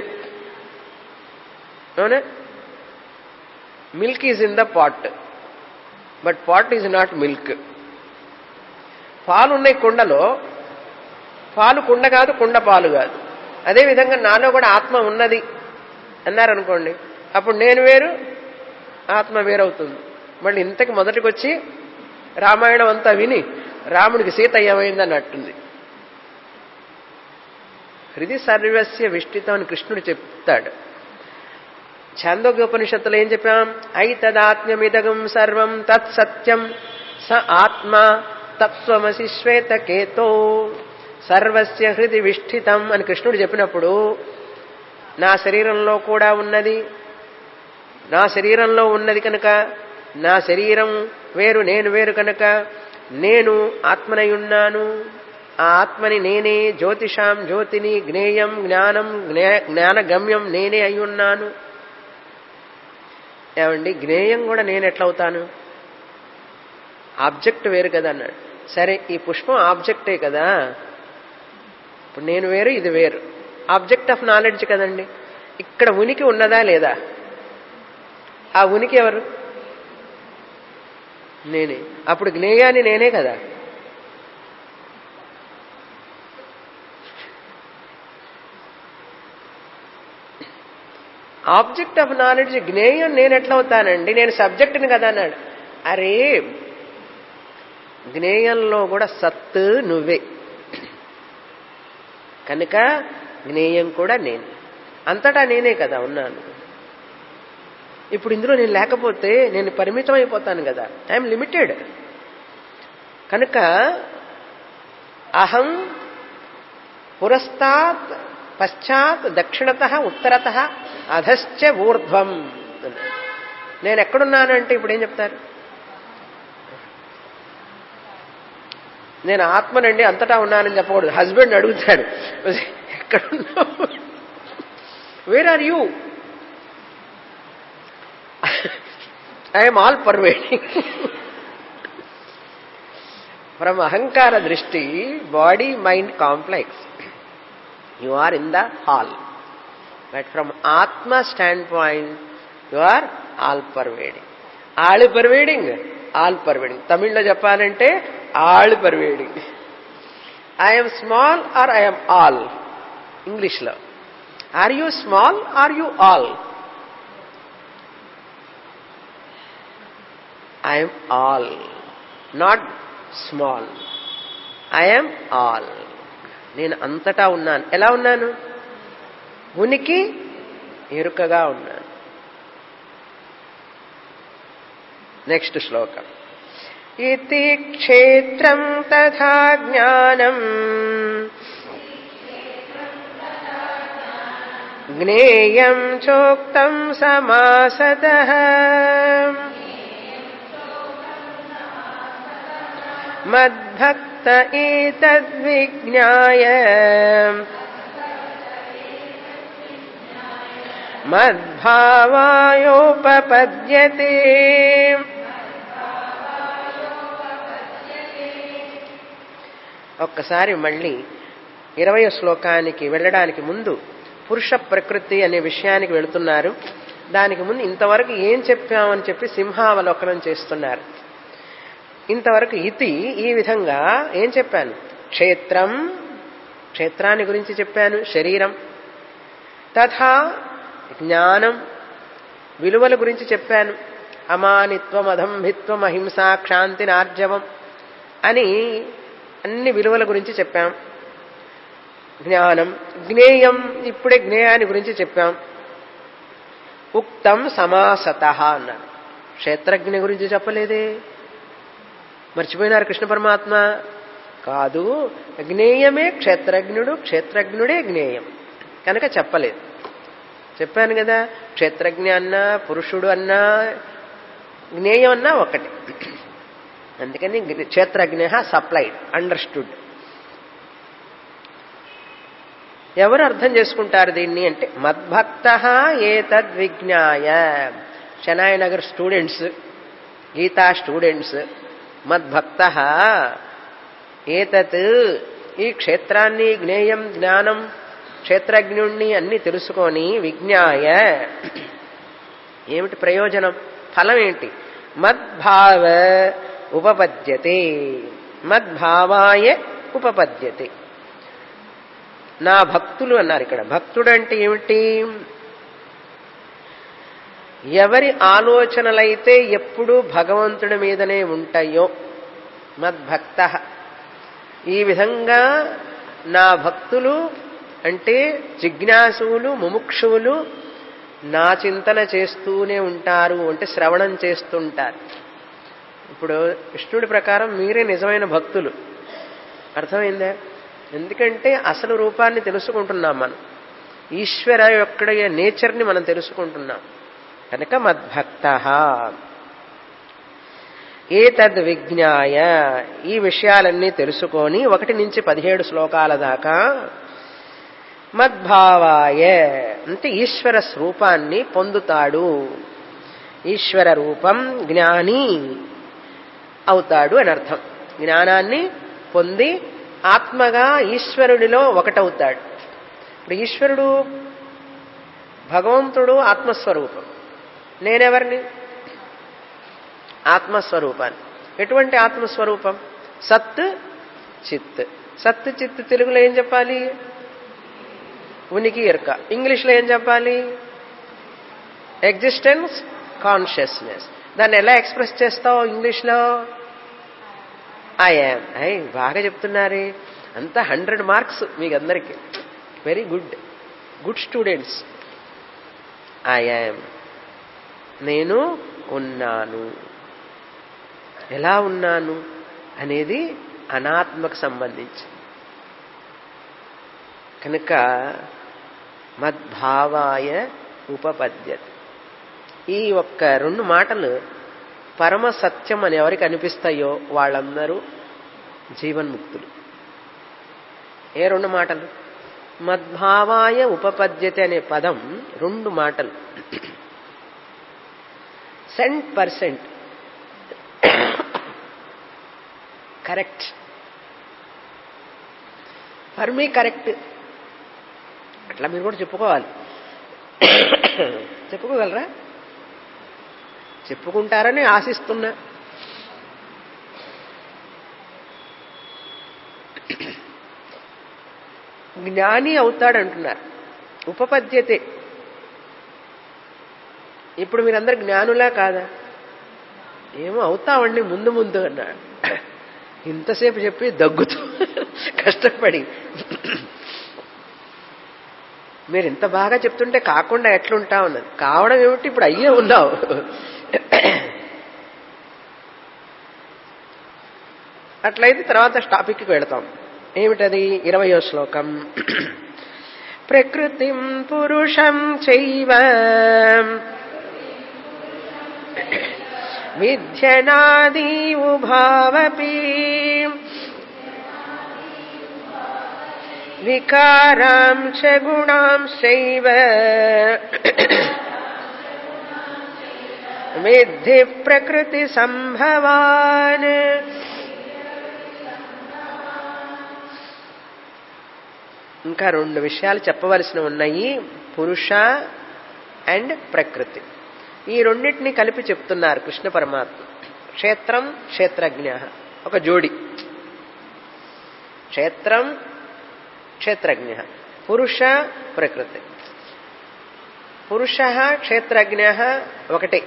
అవునా milk is in the pot but pot is not milk పాలు ఉన్నాయి కుండలో పాలు కుండ కాదు కుండ పాలు కాదు అదేవిధంగా నాలో కూడా ఆత్మ ఉన్నది అన్నారనుకోండి అప్పుడు నేను వేరు ఆత్మ వేరవుతుంది మళ్ళీ ఇంతకు మొదటికి వచ్చి రామాయణం అంతా విని రాముడికి సీత ఏమైందన్నట్టుంది హృది సర్వస్య విష్టితం అని కృష్ణుడు చెప్తాడు ఛాందోగ్యోపనిషత్తులో ఏం చెప్పాం ఐ తదాత్మ్యమిదగం సర్వం తత్ సత్యం స ఆత్మ తత్వమసి శ్వేతకేతో సర్వస్య హృది విష్ఠితం అని కృష్ణుడు చెప్పినప్పుడు నా శరీరంలో కూడా ఉన్నది నా శరీరంలో ఉన్నది కనుక నా శరీరం వేరు నేను వేరు కనుక నేను ఆత్మనై ఉన్నాను ఆ ఆత్మని నేనే జ్యోతిషాం జ్యోతిని జ్ఞేయం జ్ఞానం జ్ఞాన గమ్యం నేనే అయి ఉన్నాను ఏమండి జ్ఞేయం కూడా నేను ఎట్లవుతాను ఆబ్జెక్ట్ వేరు కదా అన్నాడు సరే ఈ పుష్పం ఆబ్జెక్టే కదా ఇప్పుడు నేను వేరు ఇది వేరు ఆబ్జెక్ట్ ఆఫ్ నాలెడ్జ్ కదండి ఇక్కడ ఉనికి ఉన్నదా లేదా ఆ ఉనికి ఎవరు నేనే అప్పుడు జ్ఞేయాన్ని నేనే కదా ఆబ్జెక్ట్ ఆఫ్ నాలెడ్జ్ జ్ఞేయం నేను ఎట్లా అవుతానండి నేను సబ్జెక్ట్ని కదా అన్నాడు అరే జ్ఞేయంలో కూడా సత్ నువ్వే కనుక జ్ఞేయం కూడా నేను అంతటా నేనే కదా ఉన్నాను ఇప్పుడు ఇందులో నేను లేకపోతే నేను పరిమితం అయిపోతాను కదా ఐఎమ్ లిమిటెడ్ కనుక అహం పురస్తాత్ పశ్చాత్ దక్షిణత ఉత్తరత అధశ్చ ఊర్ధ్వం నేను ఎక్కడున్నానంటే ఇప్పుడు ఏం చెప్తారు నేను ఆత్మనండి అంతటా ఉన్నానని చెప్పకూడదు హస్బెండ్ అడుగుతాడు ఎక్కడున్నావు where are you I'm all pervading from అహంకార దృష్టి body mind complex you are in the hall but from ఆత్మ standpoint you are all pervading all pervading all pervading తమిళ్లో చెప్పాలంటే all pervading I'm small or I'm all ఇంగ్లీష్లో are you small are you all I'm all not small I'm all నేను అంతటా ఉన్నాను ఎలా ఉన్నాను ఉనికి ఎరుకగా ఉన్నాను నెక్స్ట్ శ్లోకం ఇది క్షేత్రం తథా జ్ఞానం జ్ఞేయం చోక్తం సమాసత మద్భక్త ఏతద్విజ్ఞాయ మద్భావాయోపపద్యతే ఒక్కసారి మళ్ళీ ఇరవయో శ్లోకానికి వెళ్ళడానికి ముందు పురుష ప్రకృతి అనే విషయానికి వెళుతున్నారు దానికి ముందు ఇంతవరకు ఏం చెప్పామని చెప్పి సింహావలోకనం చేస్తున్నారు ఇంతవరకు ఇతి ఈ విధంగా ఏం చెప్పాను క్షేత్రం క్షేత్రాన్ని గురించి చెప్పాను శరీరం తథా జ్ఞానం విలువల గురించి చెప్పాను అమానిత్వం అధంభిత్వం అహింస క్షాంతి నార్జవం అని అన్ని విలువల గురించి చెప్పాం జ్ఞానం జ్ఞేయం ఇప్పుడే జ్ఞేయాన్ని గురించి చెప్పాం ఉక్తం సమాసత అన్నారు క్షేత్రజ్ఞ గురించి చెప్పలేదే మర్చిపోయినారు కృష్ణ పరమాత్మ కాదు జ్ఞేయమే క్షేత్రజ్ఞుడు క్షేత్రజ్ఞుడే జ్ఞేయం కనుక చెప్పలేదు చెప్పాను కదా క్షేత్రజ్ఞ అన్నా పురుషుడు అన్నా జ్ఞేయం అన్నా ఒకటి అందుకని క్షేత్రజ్ఞ సప్లైడ్ అండర్స్టూడ్ ఎవరు అర్థం చేసుకుంటారు దీన్ని అంటే మద్భక్త ఏతద్విజ్ఞాయ శనాయనగర్ స్టూడెంట్స్ గీతా స్టూడెంట్స్ మద్భక్త ఏతత్ ఈ క్షేత్రాన్ని జ్ఞేయం జ్ఞానం క్షేత్రజ్ఞుణ్ణి అన్ని తెలుసుకొని విజ్ఞాయ ఏమిటి ప్రయోజనం ఫలం ఏంటి మద్భావ ఉపపద్యతే మద్భావాయ ఉపపద్యతే నా భక్తులు అన్నారు ఇక్కడ భక్తుడు అంటే ఏమిటి ఎవరి ఆలోచనలైతే ఎప్పుడూ భగవంతుడి మీదనే ఉంటాయో మద్భక్త ఈ విధంగా నా భక్తులు అంటే జిజ్ఞాసువులు ముముక్షువులు నా చింతన చేస్తూనే ఉంటారు అంటే శ్రవణం చేస్తుంటారు ఇప్పుడు కృష్ణుడి ప్రకారం మీరే నిజమైన భక్తులు అర్థమైందా ఎందుకంటే అసలు రూపాన్ని తెలుసుకుంటున్నాం మనం ఈశ్వర యొక్క నేచర్ని మనం తెలుసుకుంటున్నాం కనుక మద్భక్త ఏతద్ విజ్ఞాయ ఈ విషయాలన్నీ తెలుసుకొని ఒకటి నుంచి పదిహేడు శ్లోకాల దాకా మద్భావాయ అంటే ఈశ్వర స్వరూపాన్ని పొందుతాడు ఈశ్వర రూపం జ్ఞాని అవుతాడు అని అర్థం జ్ఞానాన్ని పొంది ఆత్మగా ఈశ్వరుడిలో ఒకటవుతాడు ఇప్పుడు ఈశ్వరుడు భగవంతుడు ఆత్మస్వరూపం నేనెవరిని ఆత్మస్వరూపాన్ని ఎటువంటి ఆత్మస్వరూపం సత్ చిత్ సత్ చిత్ తెలుగులో ఏం చెప్పాలి ఉనికి ఎరుక ఇంగ్లీష్లో ఏం చెప్పాలి ఎగ్జిస్టెన్స్ కాన్షియస్నెస్ దాన్ని ఎలా ఎక్స్ప్రెస్ చేస్తావు ఇంగ్లీష్లో ఐఎమ్ ఐ బాగా చెప్తున్నారే అంతా హండ్రెడ్ మార్క్స్ మీకు అందరికీ very good good students I'm నేను ఉన్నాను ఎలా ఉన్నాను అనేది అనాత్మకు సంబంధించి కనుక మద్భావాయ ఉపపద్యత ఈ ఒక్క రెండు మాటలు పరమ సత్యం అని ఎవరికి అనిపిస్తాయో వాళ్ళందరూ జీవన్ముక్తులు ఏ రెండు మాటలు మద్భావాయ ఉపపద్యత అనే పదం రెండు మాటలు cent percent correct for me correct అట్లా మీరు కూడా చెప్పుకోవాలి చెప్పుకోగలరా చెప్పుకుంటారని ఆశిస్తున్నా జ్ఞాని అవుతాడంటున్నారు ఉపపద్యతే ఇప్పుడు మీరందరు జ్ఞానులా కాదా ఏమో అవుతామండి ముందు ముందు అన్నాడు ఇంతసేపు చెప్పి దగ్గుతూ కష్టపడి మీరు ఇంత బాగా చెప్తుంటే కాకుండా ఎట్లుంటా ఉన్నది కావడం ఏమిటి ఇప్పుడు అయ్యే ఉన్నావు అట్లయితే తర్వాత టాపిక్కి వెళతాం ఏమిటది ఇరవయో శ్లోకం ప్రకృతిం పురుషం చైవ విద్యనాది ఉభావపి వికారాం చ గుణాంశైవ విద్ధి ప్రకృతి సంభవాన్ ఇంకా రెండు విషయాలు చెప్పవలసిన ఉన్నాయి పురుష అండ్ ప్రకృతి ఈ రెండింటిని కలిపి చెప్తున్నారు కృష్ణ పరమాత్మ క్షేత్రం క్షేత్రజ్ఞ ఒక జోడి క్షేత్రం క్షేత్రజ్ఞ పురుష ప్రకృతి పురుష క్షేత్రజ్ఞ ఒకటే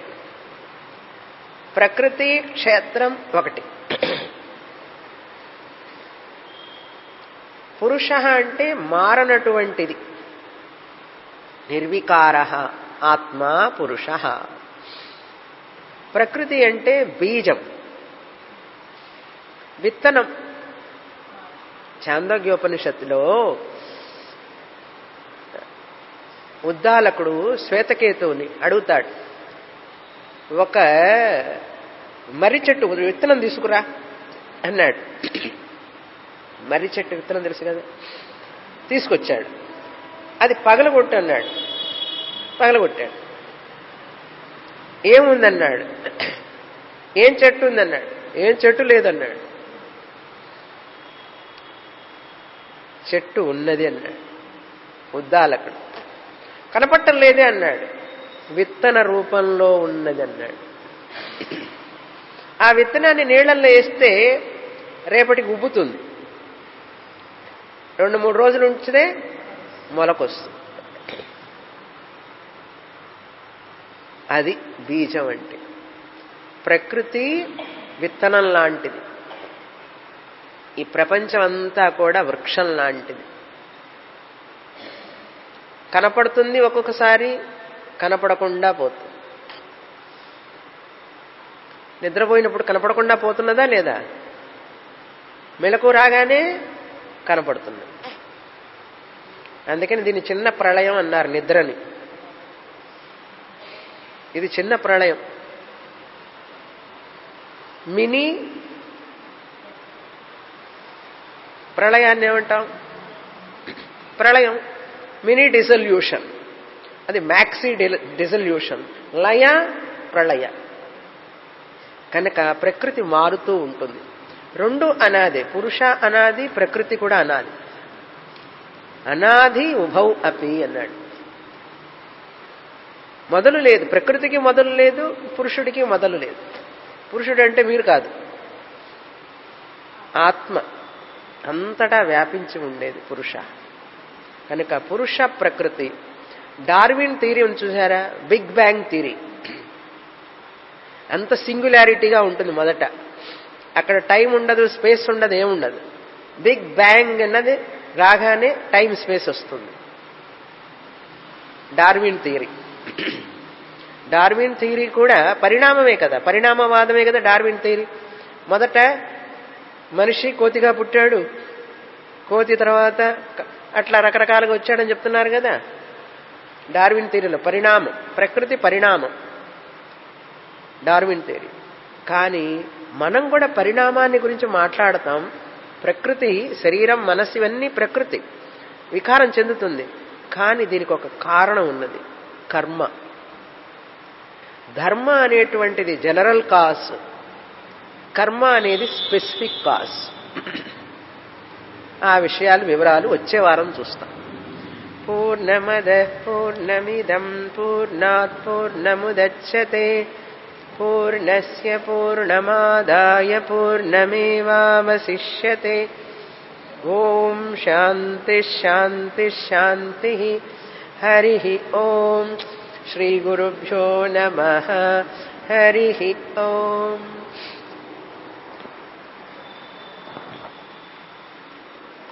ప్రకృతి క్షేత్రం ఒకటి పురుష అంటే మారనటువంటిది నిర్వికార ఆత్మ పురుష ప్రకృతి అంటే బీజం విత్తనం చాందోగ్యోపనిషత్తులో ఉద్దాలకుడు శ్వేతకేతువుని అడుగుతాడు ఒక మర్రి చెట్టు విత్తనం తీసుకురా అన్నాడు మర్రి చెట్టు విత్తనం తెలుసు కదా తీసుకొచ్చాడు అది పగలగొట్టు అన్నాడు పగలగొట్టాడు ఏముందన్నాడు ఏం చెట్టు ఉందన్నాడు ఏం చెట్టు లేదన్నాడు చెట్టు ఉన్నది అన్నాడు ఉద్దాలకుడు కనపట్టం లేదే అన్నాడు విత్తన రూపంలో ఉన్నది అన్నాడు ఆ విత్తనాన్ని నీళ్లలో వేస్తే రేపటికి ఉబ్బుతుంది రెండు మూడు రోజులు ఉంచితే మొలకొస్తుంది అది బీజం అంటే ప్రకృతి విత్తనం లాంటిది ఈ ప్రపంచం అంతా కూడా వృక్షం లాంటిది కనపడుతుంది ఒక్కొక్కసారి కనపడకుండా పోతుంది నిద్రపోయినప్పుడు కనపడకుండా పోతున్నదా లేదా మెలకు రాగానే కనపడుతుంది అందుకని దీన్ని చిన్న ప్రళయం అన్నారు నిద్రని ఇది చిన్న ప్రళయం మినీ ప్రళయాన్ని ఏమంటాం ప్రళయం మినీ డిజల్యూషన్ అది మ్యాక్సీ డిజల్యూషన్ లయ ప్రళయ కనుక ప్రకృతి మారుతూ ఉంటుంది రెండు అనాదే పురుష అనాది ప్రకృతి కూడా అనాది అనాది ఉభౌ అపి అన్నాడు మొదలు లేదు ప్రకృతికి మొదలు లేదు పురుషుడికి మొదలు లేదు పురుషుడు అంటే మీరు కాదు ఆత్మ అంతటా వ్యాపించి ఉండేది పురుష కనుక పురుష ప్రకృతి డార్విన్ థీరీ ఉంది చూసారా బిగ్ బ్యాంగ్ థీరీ అంత సింగులారిటీగా ఉంటుంది మొదట అక్కడ టైం ఉండదు స్పేస్ ఉండదు ఏముండదు బిగ్ బ్యాంగ్ అన్నది రాగానే టైం స్పేస్ వస్తుంది డార్విన్ థియరీ డార్విన్ థియరీ కూడా పరిణామమే కదా పరిణామవాదమే కదా డార్విన్ థియరీ మొదట మనిషి కోతిగా పుట్టాడు కోతి తర్వాత అట్లా రకరకాలుగా వచ్చాడని చెప్తున్నారు కదా డార్విన్ థియరీలో పరిణామం ప్రకృతి పరిణామం డార్విన్ థియరీ కానీ మనం కూడా పరిణామాన్ని గురించి మాట్లాడతాం ప్రకృతి శరీరం మనస్సు ఇవన్నీ ప్రకృతి వికారం చెందుతుంది కానీ దీనికి ఒక కారణం ఉన్నది కర్మ ధర్మ అనేటువంటిది జనరల్ కాస్ కర్మ అనేది స్పెసిఫిక్ కాస్ ఆ విషయాలు వివరాలు వచ్చే వారం చూస్తాం పూర్ణమద పూర్ణమిదం పూర్ణాత్ పూర్ణముదచ్చతే పూర్ణస్య పూర్ణమాదాయ పూర్ణమేవావశిష్యతే ఓం శాంతి శాంతి శాంతి హరి ఓం శ్రీగురుభ్యో నమ హరి ఓం